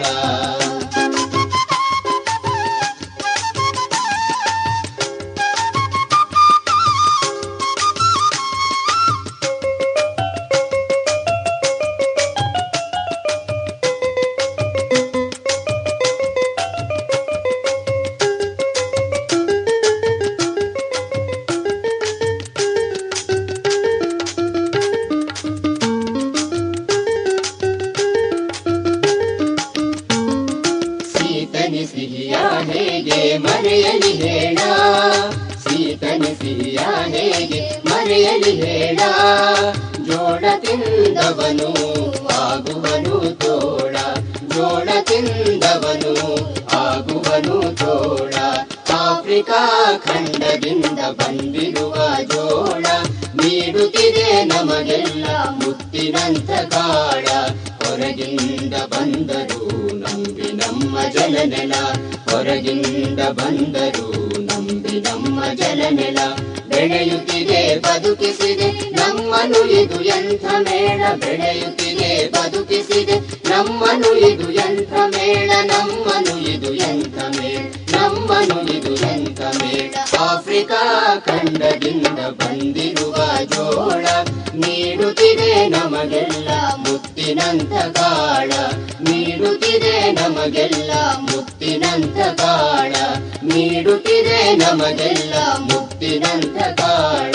ಸೀತನಿ ಸಿಹಿಯ ಹೇಗೆ ಮರೆಯಲಿ ಹೇಳ ಸೀತನಿ ಸಿಹಿಯ ಹೇಗೆ ಮರೆಯಲಿ ಹೇಳ ಜೋಳ ತಿಂದವನು ಆಗುವನು ತೋಳ ಜೋಳ ತಿಂದವನು ಆಗುವನು ತೋಳ ಆಫ್ರಿಕಾ ಖಂಡದಿಂದ ಬಂದಿರುವ ಜೋಳ ನೀಡುತ್ತಿದೆ ನಮಗೆಲ್ಲ ಮುತ್ತಿನಂತ ಕಾಳ ಹೊರಗಿಂದ ಬಂದರು ನಂಬಿ ನಮ್ಮ ಜಲನೆಲ ಹೊರಗಿಂದ ಬಂದರು ನಂಬಿ ನಮ್ಮ ಜಲನೆಲ ಬೆಳೆಯುತ್ತಿದೆ ಬದುಕಿಸಿದೆ ನಮ್ಮನು ಇದು ಎಂಥ ಮೇಳ ಬೆಳೆಯುತ್ತಿದೆ ಬದುಕಿಸಿದೆ ನಮ್ಮನು ಇದು ಎಂಥ ಮೇಳ ನಮ್ಮನು ಇದು ಎಂಥ ಮೇಳ ನಮ್ಮನು ಇದು ಎಂಥ ಮೇಳ ಆಫ್ರಿಕಾ ಖಂಡದಿಂದ ಬಂದಿರುವ ಜೋಳ ನೀಡುತ್ತಿದೆ ನಮಗೆಲ್ಲ ಮುತ್ತಿನಂತ ಕಾಳ ನೀಡುತ್ತಿದೆ ನಮಗೆಲ್ಲ ಮುತ್ತಿನಂತ ಕಾಳ ನೀಡುತ್ತಿದೆ ನಮಗೆಲ್ಲ ಮುತ್ತಿನಂತ ಕಾಳ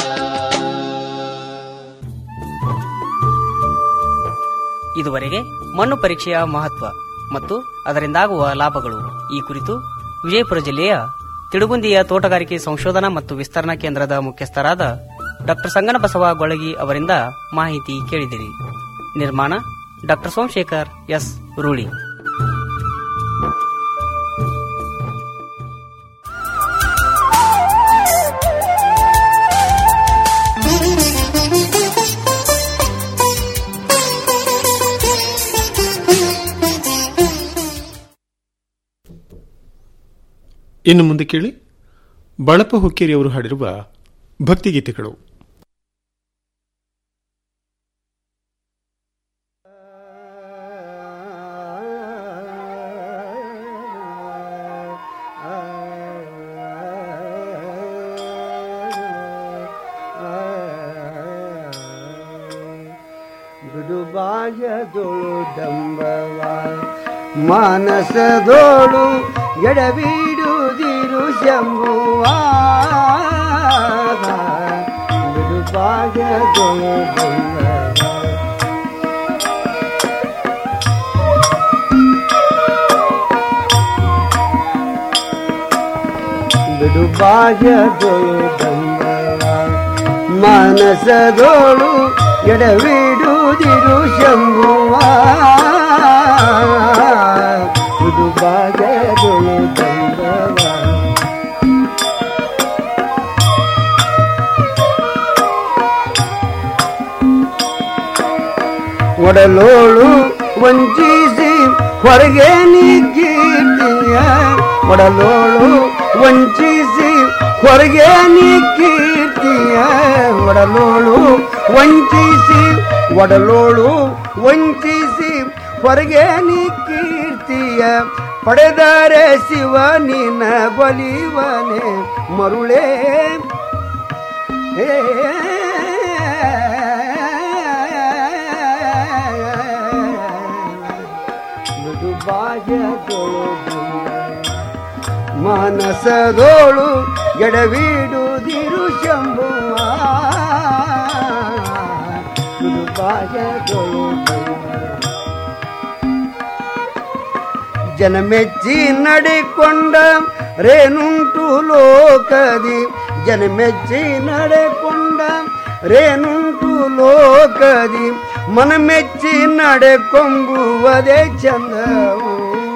ಇದುವರೆಗೆ ಮಣ್ಣು ಪರೀಕ್ಷೆಯ ಮಹತ್ವ ಮತ್ತು ಅದರಿಂದಾಗುವ ಲಾಭಗಳು ಈ ಕುರಿತು ವಿಜಯಪುರ ಜಿಲ್ಲೆಯ ತಿಡುಗುಂದಿಯ ತೋಟಗಾರಿಕೆ ಸಂಶೋಧನಾ ಮತ್ತು ವಿಸ್ತರಣಾ ಕೇಂದ್ರದ ಮುಖ್ಯಸ್ಥರಾದ ಡಾಕ್ಟರ್ ಸಂಗನಬಸವ ಗೊಳಗಿ ಅವರಿಂದ ಮಾಹಿತಿ ಕೇಳಿದಿರಿ ನಿರ್ಮಾಣ ಡಾಕ್ಟರ್ ಸೋಮಶೇಖರ್ ಎಸ್ ರೂಳಿ ಇನ್ನು ಮುಂದೆ ಕೇಳಿ ಬಳಪ ಹುಕ್ಕೇರಿಯವರು ಹಾಡಿರುವ ಭಕ್ತಿಗೀತೆಗಳು ಬಿಡುಬಾಯದೊಳು ಡಂಬವ ಮಾನಸದೋಳು ಎಡಬಿಡುದಿರು ಶಂಭುವ ಬಿಡುಬಾಯದೊಳು ಡಂಬವ ಬಿಡುಬಾಯದೊಳು ಡಂಬವ ಮಾನಸದೋಳು ಎಡವಿಡುದಿರು ಶಂಭುವ ಬಿಡುಬಾಯದೊಳು ಡಂಬವ ಒಡಲೋಳು ವಂಚಿಸಿ ಹೊರಗೆ ನೀ ಕೀರ್ತಿಯ ಒಡಲೋಳು ವಂಚಿಸಿ ಹೊರಗೆ ನೀ ಕೀರ್ತಿಯ ಒಡಲೋಳು ವಂಚಿಸಿ ಒಡಲೋಳು ವಂಚಿಸಿ ಹೊರಗೆ ನೀ ಕೀರ್ತಿಯ ಪಡೆದರೆ ಶಿವ ನಿನ್ನ ಬಲಿವನೆ ಮರುಳೇ ಏ ಮೃದುಬಾಯದೊಳು ಮಾನಸದೋಳು ಎಡವಿಡುದಿರು ಶಂಭುವ ಮೃದುಬಾಯದೊಳು ಜನಮೆಚ್ಚಿ ನಡೆಕೊಂಡ ರೇನುಂಟು ಲೋಕದಿ ಜನಮೆಚ್ಚಿ ನಡೆಕೊಂಡ ರೇನುಂಟು ಲೋಕದಿ ಮನಮೆಚ್ಚಿ ನಡೆಕೊಂಬುವುದೇ ಚಂದವು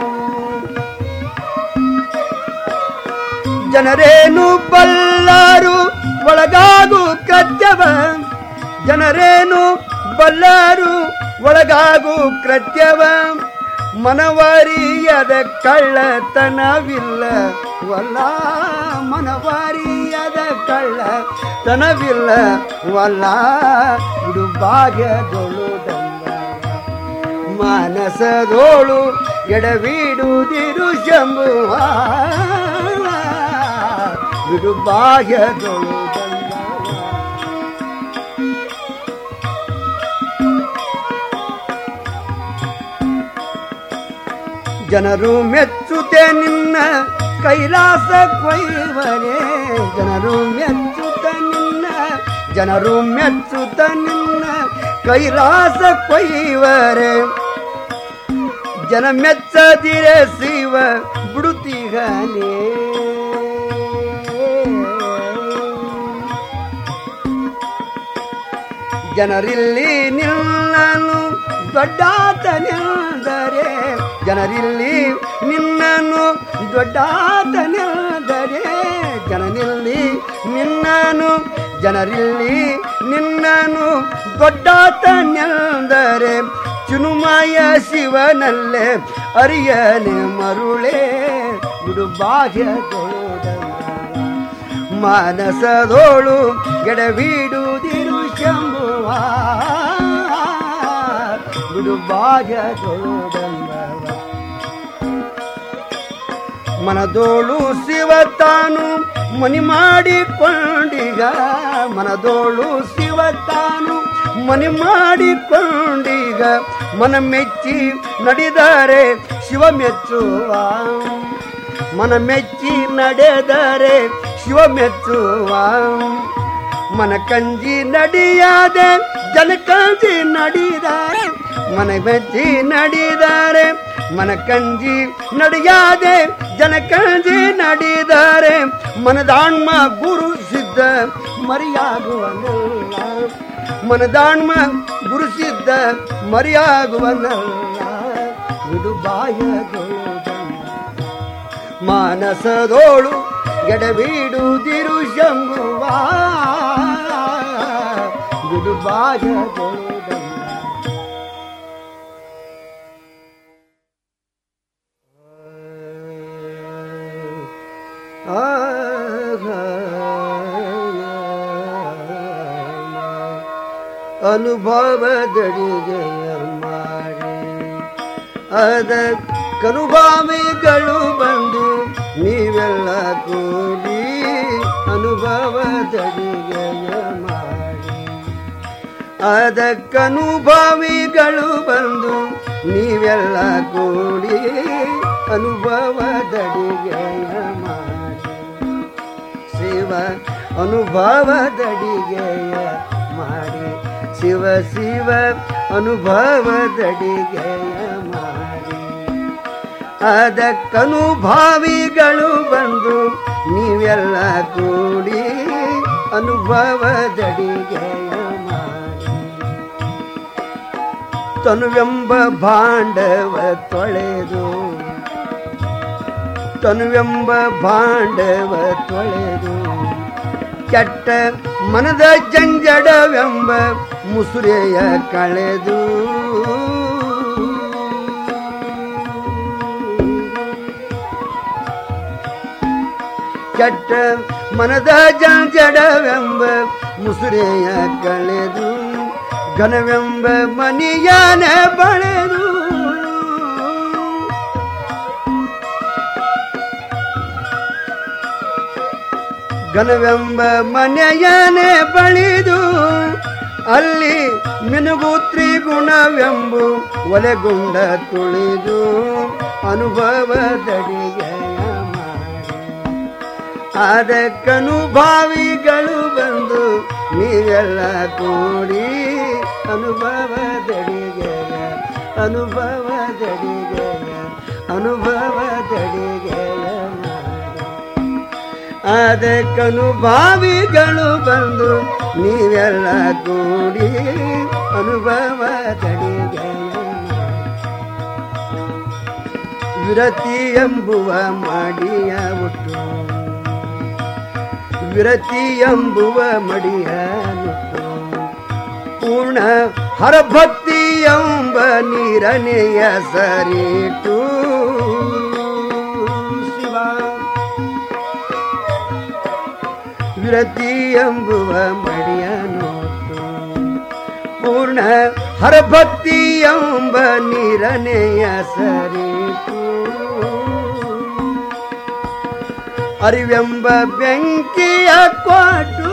ಜನರೇನು ಬಲ್ಲಾರು ಒಳಗಾಗು ಕೃತ್ಯವ ಜನರೇನು ಬಲ್ಲಾರು ಒಳಗಾಗು ಕೃತ್ಯವ ಮನವಾರಿಯದ ಕಳ್ಳತನವಿಲ್ಲ ವಲ್ಲ ಮನವಾರಿಯದ ಕಳ್ಳತನವಿಲ್ಲ ವಲ್ಲ ಬಿಡುಭಾಗ್ಯದೊಳು ಮಾನಸದೋಳು ಎಡವಿಡುದಿರು ಶಂಭುವ ಬಿಡುಭಾಗ್ಯದೊಳು ಜನರು ಮೆಚ್ಚುತ್ತೆ ನಿನ್ನ ಕೈಲಾಸ ಕೊಯ್ವರೇ ಜನರು ಮೆಚ್ಚುತ್ತ ನಿನ್ನ ಜನರು ಮೆಚ್ಚುತ್ತ ನಿನ್ನ ಕೈಲಾಸ ಕೊಯ್ವರೆ ಜನ ಮೆಚ್ಚದಿರೆ ಶಿವ ಬಿಡುತ್ತೀಗನೇ ಜನರಿಲ್ಲಿ ನಿನ್ನನು ದೊಡ್ಡಾತನೆಂದರೆ ಜನರಿಲ್ಲಿ ನಿನ್ನನು ದೊಡ್ಡಾತನೆಂದರೆ ಜನನಿಲ್ಲಿ ನಿನ್ನನು ಜನರಿಲ್ಲಿ ನಿನ್ನನು ದೊಡ್ಡಾತನೆಂದರೆ ಚುನುಮಾಯ ಶಿವನಲ್ಲೇ ಅರಿಯನೆ ಮರುಳೇ ಬಿಡುಬಾಹ್ಯದೋಡ ಮಾನಸದೋಳು ಗೆಡವಿಡುದಿರು ಶಂಭುವ ಬಿಡುಬಾಹ್ಯದೋಳು ಮನದೋಳು ಶಿವ ತಾನು ಮನಿ ಮಾಡಿಕೊಂಡೀಗ ಮನದೋಳು ಶಿವ ತಾನು ಮನಿ ಮಾಡಿಕೊಂಡೀಗ ಮನ ಮೆಚ್ಚಿ ನಡೆದರೆ ಶಿವ ಮೆಚ್ಚುವ ಮನ ಮೆಚ್ಚಿ ನಡೆದರೆ ಶಿವ ಮೆಚ್ಚುವ ಮನ ಕಂಜಿ ನಡಿಯಾದೆ ಜನ ಕಂಜಿ ನಡಿದಾರೆ ಮನ ಮೆಚ್ಚಿ ನಡಿದಾರೆ ಮನಕಂಜಿ ನಡೆಯಾದೆ ಜನಕಂಜಿ ನಡೆದರೆ ಮನದಾಣ್ಮ ಗುರು ಸಿದ್ಧ ಮರಿಯಾಗುವನಲ್ಲ ಮನದಾಣ್ಮ ಗುರು ಸಿದ್ಧ ಮರಿಯಾಗುವನಲ್ಲ ಬಿಡುಬಾಯಗಳು ಮಾನಸದೋಳು ಎಡಬಿಡುದಿರು ಶಂಭುವ ಬಿಡುಬಾಯಗಳು ಅನುಭವದಡಿಗೆ ಮಾಡಿ ಅದಕ್ಕನುಭಾವಿಗಳು ಬಂದು ನೀವೆಲ್ಲ ಕೂಡಿ ಅನುಭವದಡಿಗೆ ಮಾಡಿ ಅದಕ್ಕನುಭಾವಿಗಳು ಬಂದು ನೀವೆಲ್ಲ ಕೂಡಿ ಅನುಭವದಡಿಗೆ ಮಾಡಿ ಶಿವ ಅನುಭವದಡಿಗೆಯ ಮಾಡಿ ಶಿವ ಶಿವ ಅನುಭವದಡಿಗೆಯ ಮಾಡಿ ಅದಕ್ಕನುಭಾವಿಗಳು ಬಂದು ನೀವೆಲ್ಲ ಕೂಡಿ ಅನುಭವದಡಿಗೆಯ ಮಾಡಿ ತನುವೆಂಬ ಭಾಂಡವ ತೊಳೆದು ತನುವೆಂಬ ಭಾಂಡವ ತೊಳೆದು ಕೆಟ್ಟ ಮನದ ಜಂಜಡವೆಂಬ ಮುಸುರೆಯ ಕಳೆದು ಕೆಟ್ಟ ಮನದ ಜಂಜಡವೆಂಬ ಮುಸುರೆಯ ಕಳೆದು ಘನವೆಂಬ ಮನಿಯಾನ ಬಳೆದು ಘನವೆಂಬ ಮನೆಯನೆ ಬಳಿದು ಅಲ್ಲಿ ಮಿನುಗು ತ್ರಿಗುಣವೆಂಬು ಒಲೆಗುಂಡ ತುಳಿದು ಅನುಭವದಡಿಗೆಯ ಮಾಡಿ ಅದಕ್ಕನುಭಾವಿಗಳು ಬಂದು ನೀವೆಲ್ಲ ಕೂಡಿ ಅನುಭವದಡಿಗೆಯ ಅನುಭವದಡಿಗೆಯ ಅನುಭವದಡಿಗೆಯ ಅದಕ್ಕನುಭಾವಿಗಳು ಬಂದು ನೀವೆಲ್ಲ ಕೂಡಿ ಅನುಭವದಡಿಗೆ ವಿರತಿ ಎಂಬುವ ಮಾಡಿಯ ಹುಟ್ಟು ವಿರತಿ ಎಂಬುವ ಮಡಿಯ ಮುಟ್ಟು ಪೂರ್ಣ ಹರಭಕ್ತಿ ಎಂಬ ನೀರನೆಯ ಸರಿಟು ಶಿವ ವಿರತಿ ಎಂಬುವ ಮಡಿಯ ನೋಟು ಪೂರ್ಣ ಹರಭಕ್ತಿ ಎಂಬ ನೀರನೆಯ ಸರಿಟು ಅರಿವೆಂಬ ಬೆಂಕಿಯ ಕೊಟ್ಟು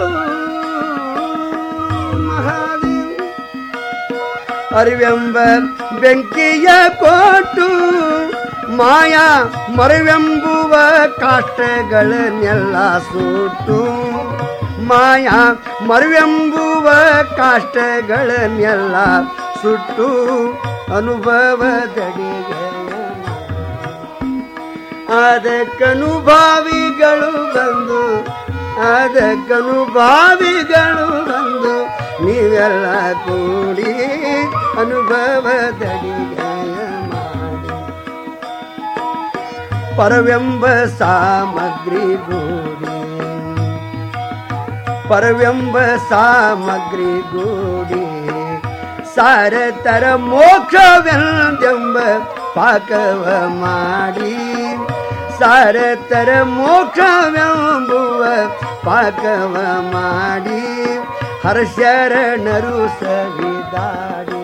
ಮಹಾದೇವ ಅರಿವೆಂಬ ಬೆಂಕಿಯ ಕೊಟ್ಟು ಮಾಯಾ ಮರವೆಂಬುವ ಕಾಷ್ಟಗಳನ್ನೆಲ್ಲ ಸುಟ್ಟು ಮಾಯಾ ಮರವೆಂಬುವ ಕಾಷ್ಟಗಳನ್ನೆಲ್ಲ ಸುಟ್ಟು ಅನುಭವದಡಿಗೆ ಅದಕ್ಕನುಭಾವಿಗಳು ಬಂದು ಅದಕ್ಕನುಭಾವಿಗಳು ಬಂದು ನೀವೆಲ್ಲ ಕೂಡಿ ಅನುಭವದಡಿಗೆ ಮಾಡಿ ಪರವೆಂಬ ಸಾಮಗ್ರಿ ಗೂಡಿ ಪರವೆಂಬ ಸಾಮಗ್ರಿ ಗೂಡಿ ಸಾರತರ ಮೋಕ್ಷವೆಂದೆಂಬ ಪಾಕವ ಮಾಡಿ ಸಾರತರ ಮೋಕ್ಷವೆಂಬುವ ಪಾಕವ ಮಾಡಿ ಹರ್ಷರಣರು ಸವಿದಾಡಿ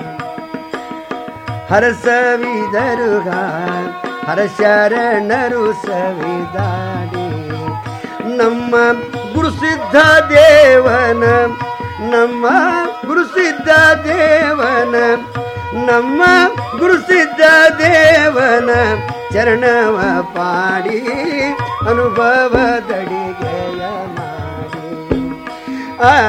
ಹರಸವಿದರುಗ ಹರಶರಣರು ಸವಿದಾಡಿ ನಮ್ಮ ಗುರುಸಿದ್ಧ ದೇವನ ನಮ್ಮ ಗುರುಸಿದ್ಧ ದೇವನ ನಮ್ಮ ಗುರುಸಿದ್ಧ ದೇವನ ಚರಣವ ಪಾಡಿ ಅನುಭವದಡಿಗೆಯ ಮಾಡಿ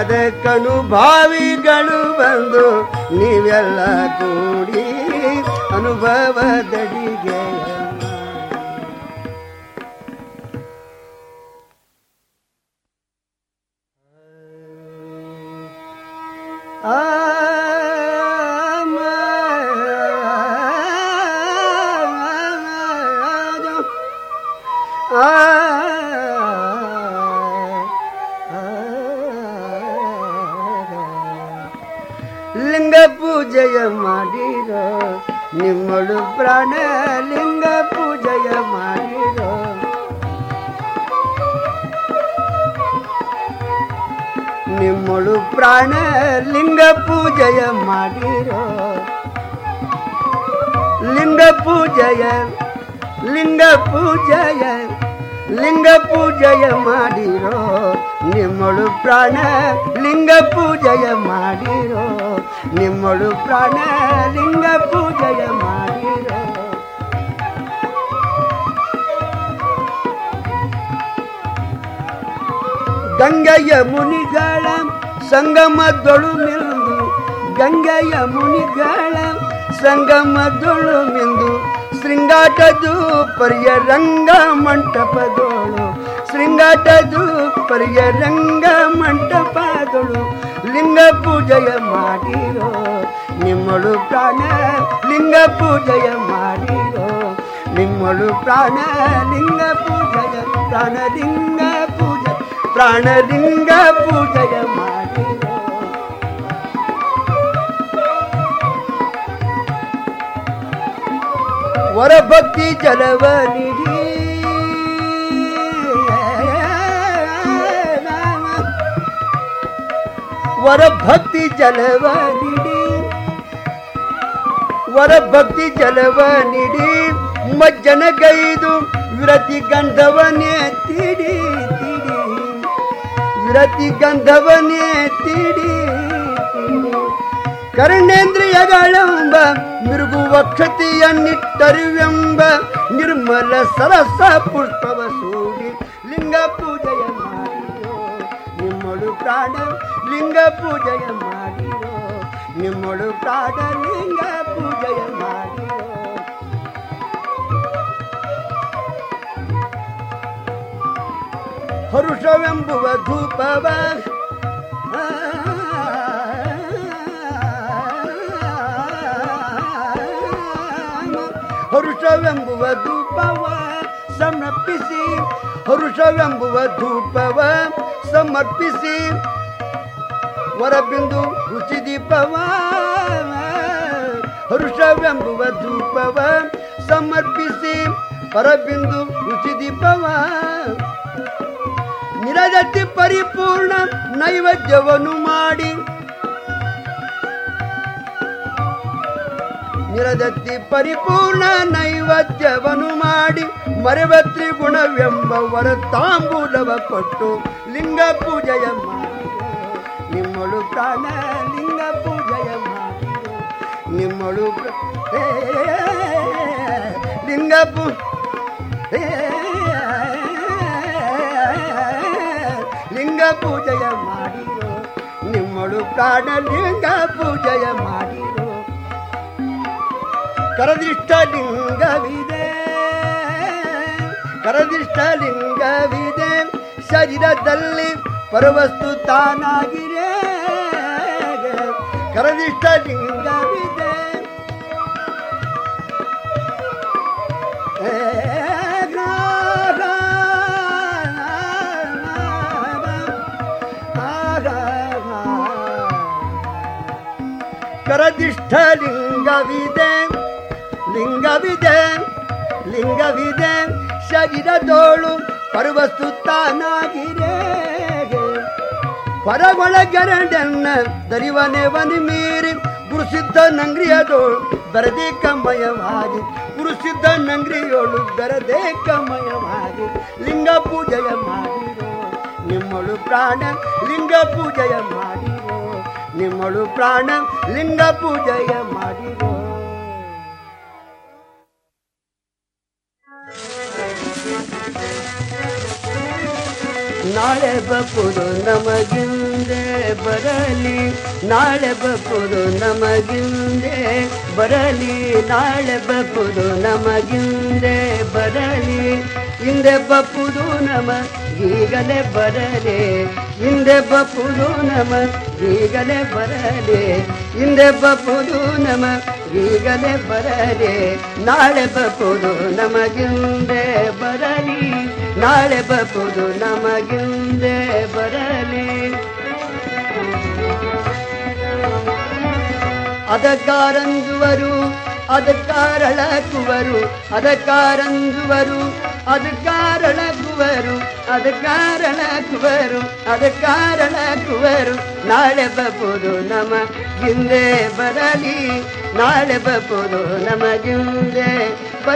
ಅದಕ್ಕನುಭಾವಿಗಳು ಬಂದು ನೀವೆಲ್ಲ ಕೂಡಿ ಅನುಭವದಡಿಗೆ ಆ ಲಿಂಗ ಪೂಜೆಯ ಮಾಡಿರೋ ನಿಮ್ಮಳು ಪ್ರಾಣ ಲಿಂಗ ಪೂಜೆಯ ಮಾಡಿರೋ ನಿಮ್ಮಳು ಪ್ರಾಣ ಲಿಂಗ ಪೂಜೆಯ ಮಾಡಿರೋ ಲಿಂಗ ಪೂಜೆಯ ಲಿಂಗ ಪೂಜೆಯ ಲಿಂಗ ಪೂಜೆಯ ಮಾಡಿರೋ ನಿಮ್ಮಳು ಪ್ರಾಣ ಲಿಂಗ ಪೂಜೆಯ ಮಾಡಿರೋ ನಿಮ್ಮಳು ಪ್ರಾಣ ಲಿಂಗ ಪೂಜೆಯ ಮಾಡಿರೋ ಗಂಗೆಯ ಮುನಿಗಳ ಸಂಗಮದೊಳು ಮಿಂದು ಗಂಗೆಯ ಮುನಿಗಳ ಸಂಗಮದೊಳು ಮಿಂದು ಶೃಂಗಾಟದು ಪರಿಯ ರಂಗ ಮಂಟಪದೋಳು ಶೃಂಗಾಟದು ಪರಿಯ ರಂಗ ಮಂಟಪದೊಳು ಲಿಂಗ ಪೂಜೆಯ ಮಾಡಿರೋ ನಿಮ್ಮಳು ಪ್ರಾಣ ಲಿಂಗ ಪೂಜೆಯ ಮಾಡಿರೋ ನಿಮ್ಮಳು ಪ್ರಾಣ ಲಿಂಗ ಪೂಜೆಯ ಪ್ರಾಣ ಲಿಂಗ ಪೂಜೆ ಪ್ರಾಣಲಿಂಗ ಪೂಜೆಯ ಮಾಡಿರೋ ವರಭಕ್ತಿ ಜಲವ ನಿಧಿ ವರಭಕ್ತಿ ಜಲವ ನಿಡಿ ವರಭಕ್ತಿ ಜಲವ ನಿಡಿ ಮಜ್ಜನಗೈದು ವಿರತಿ ಗಂಧವನೇ ತಿಡಿ ತಿಡಿ ವಿರತಿ ಗಂಧವನೇ ತಿಡಿ ತಿಡಿ ಕರ್ಣೇಂದ್ರಿಯಗಳೆಂಬ ಮಿರುಗು ವಕ್ಷತೆಯನ್ನಿಟ್ಟರಿವೆಂಬ ನಿರ್ಮಲ ಸರಸ ಪುಷ್ಪವ ಸೂಡಿ ಲಿಂಗ ಪೂಜೆಯ ಮಾಡಿರೋ ನಿಮ್ಮಳು ಪ್ರಾಣ ಲಿಂಗ ಪೂಜೆಯ ಮಾಡಿರೋ ನಿಮ್ಮಳು ಪ್ರಾಣ ಲಿಂಗ ಪೂಜೆಯ ಮಾಡಿರೋ ಹರುಷವೆಂಬುವ ಧೂಪವ ಹರುಷವೆಂಬುವ ಧೂಪವ ಸಮರ್ಪಿಸಿ ಹರುಷವೆಂಬುವ ಧೂಪವ ಸಮರ್ಪಿಸಿ ವರಬಿಂದು ರುಚಿ ದೀಪವ ಹರುಷವೆಂಬುವ ಧೂಪವ ಸಮರ್ಪಿಸಿ ಪರಬಿಂದು ರುಚಿ ದೀಪವ ನಿರದತಿ ಪರಿಪೂರ್ಣ ನೈವೇದ್ಯವನ್ನು ಮಾಡಿ ನಿರದತ್ತಿ ಪರಿಪೂರ್ಣ ನೈವೇದ್ಯವನ್ನು ಮಾಡಿ ಮರೆವ ತ್ರಿಗುಣವೆಂಬ ವರ ತಾಂಬೂಲವ ಕೊಟ್ಟು ಲಿಂಗ ಪೂಜೆಯ ಮಾಡಿರೋ ನಿಮ್ಮಳು ಪ್ರಾಣ ಲಿಂಗ ಪೂಜೆಯ ಮಾಡಿರೋ ನಿಮ್ಮಳು ಪ್ರ- ಏ, ಲಿಂಗ ಪೂ ಏ, ಲಿಂಗ ಪೂಜೆಯ ಮಾಡಿರೋ ನಿಮ್ಮಳು ಪ್ರಾಣ ಲಿಂಗ ಪೂಜೆಯ ಮಾಡಿರೋ ಕರದಿಷ್ಟ ಲಿಂಗವಿದೆ ಕರದಿಷ್ಟ ಲಿಂಗವಿದೆ ಶರೀರದಲ್ಲಿ ಪರವಸ್ತು ತಾನಾಗಿರೆ ಕರದಿಷ್ಟ ಲಿಂಗವಿದೆ ಏ, ಗ, ಗ, ಆ, ಗ, ಗ. ಕರದಿಷ್ಟ ಲಿಂಗವಿದೆ ಲಿಂಗವಿದೆ ಲಿಂಗವಿದೆ ಶರೀರದೋಳು ಪರ್ವಸ್ತು ತಾನಾಗಿರೆ ಹೊರಗೊಳಗೆರಡನ್ನ ದರಿವನೆ ವನಿ ಮೀರಿ ಗುರುಸಿದ್ಧ ನಂಗ್ರಿಯದೋಳು ಬೆರದೇ ಕಮಯವಾಗಿ ಗುರುಸಿದ್ಧ ನಂಗ್ರಿಯೋಳು ಬೆರದೇ ಕಮಯವಾಗಿ ಲಿಂಗ ಪೂಜೆಯ ಮಾಡಿರೋ ನಿಮ್ಮಳು ಪ್ರಾಣ ಲಿಂಗ ಪೂಜೆಯ ಮಾಡಿರೋ ನಿಮ್ಮಳು ಪ್ರಾಣ ಲಿಂಗ ಪೂಜೆಯ ಮಾಡಿರೋ ನಾಳೆ ಬಪ್ಪುದು ನಮಗಿಂದೆ ಬರಲಿ ನಾಳೆ ಬಪ್ಪುದು ನಮಗಿಂದೆ ಬರಲಿ ನಾಳೆ ಬಪ್ಪುದು ನಮಗಿಂದೆ ಬರಲಿ ಹಿಂದೆ ಬಪ್ಪುದು ನಮ ಈಗಲೇ ಬರಲಿ ಹಿಂದೆ ಬಪ್ಪುದು ನಮ ಈಗಲೇ ಬರಲಿ ಹಿಂದೆ ಬಪ್ಪುದು ನಮ ಈಗಲೇ ಬರಲಿ ನಾಳೆ ಬಪ್ಪುದು ನಮಗಿಂದೆ ಬರಲಿ ನಾಳೆ ಬಪ್ಪುದು ನಮಗಿಂದೆ ಬರಲಿ ಅದಕ್ಕಾರಂದುವರು ಅದಕ್ಕಾರಳಕುವರು ಅದಕ್ಕಾರಂದುವರು ಅದಕ್ಕಾರಳಕುವರು ಅದಕ್ಕಾರಳಕುವರು ಅದಕ್ಕಾರಳಕುವರು ನಾಳೆ ಬಪ್ಪುದು ನಮ ಹಿಂದೆ ಬರಲಿ ನಾಳೆ ಬಪ್ಪುದು ನಮಗಿಂದೆ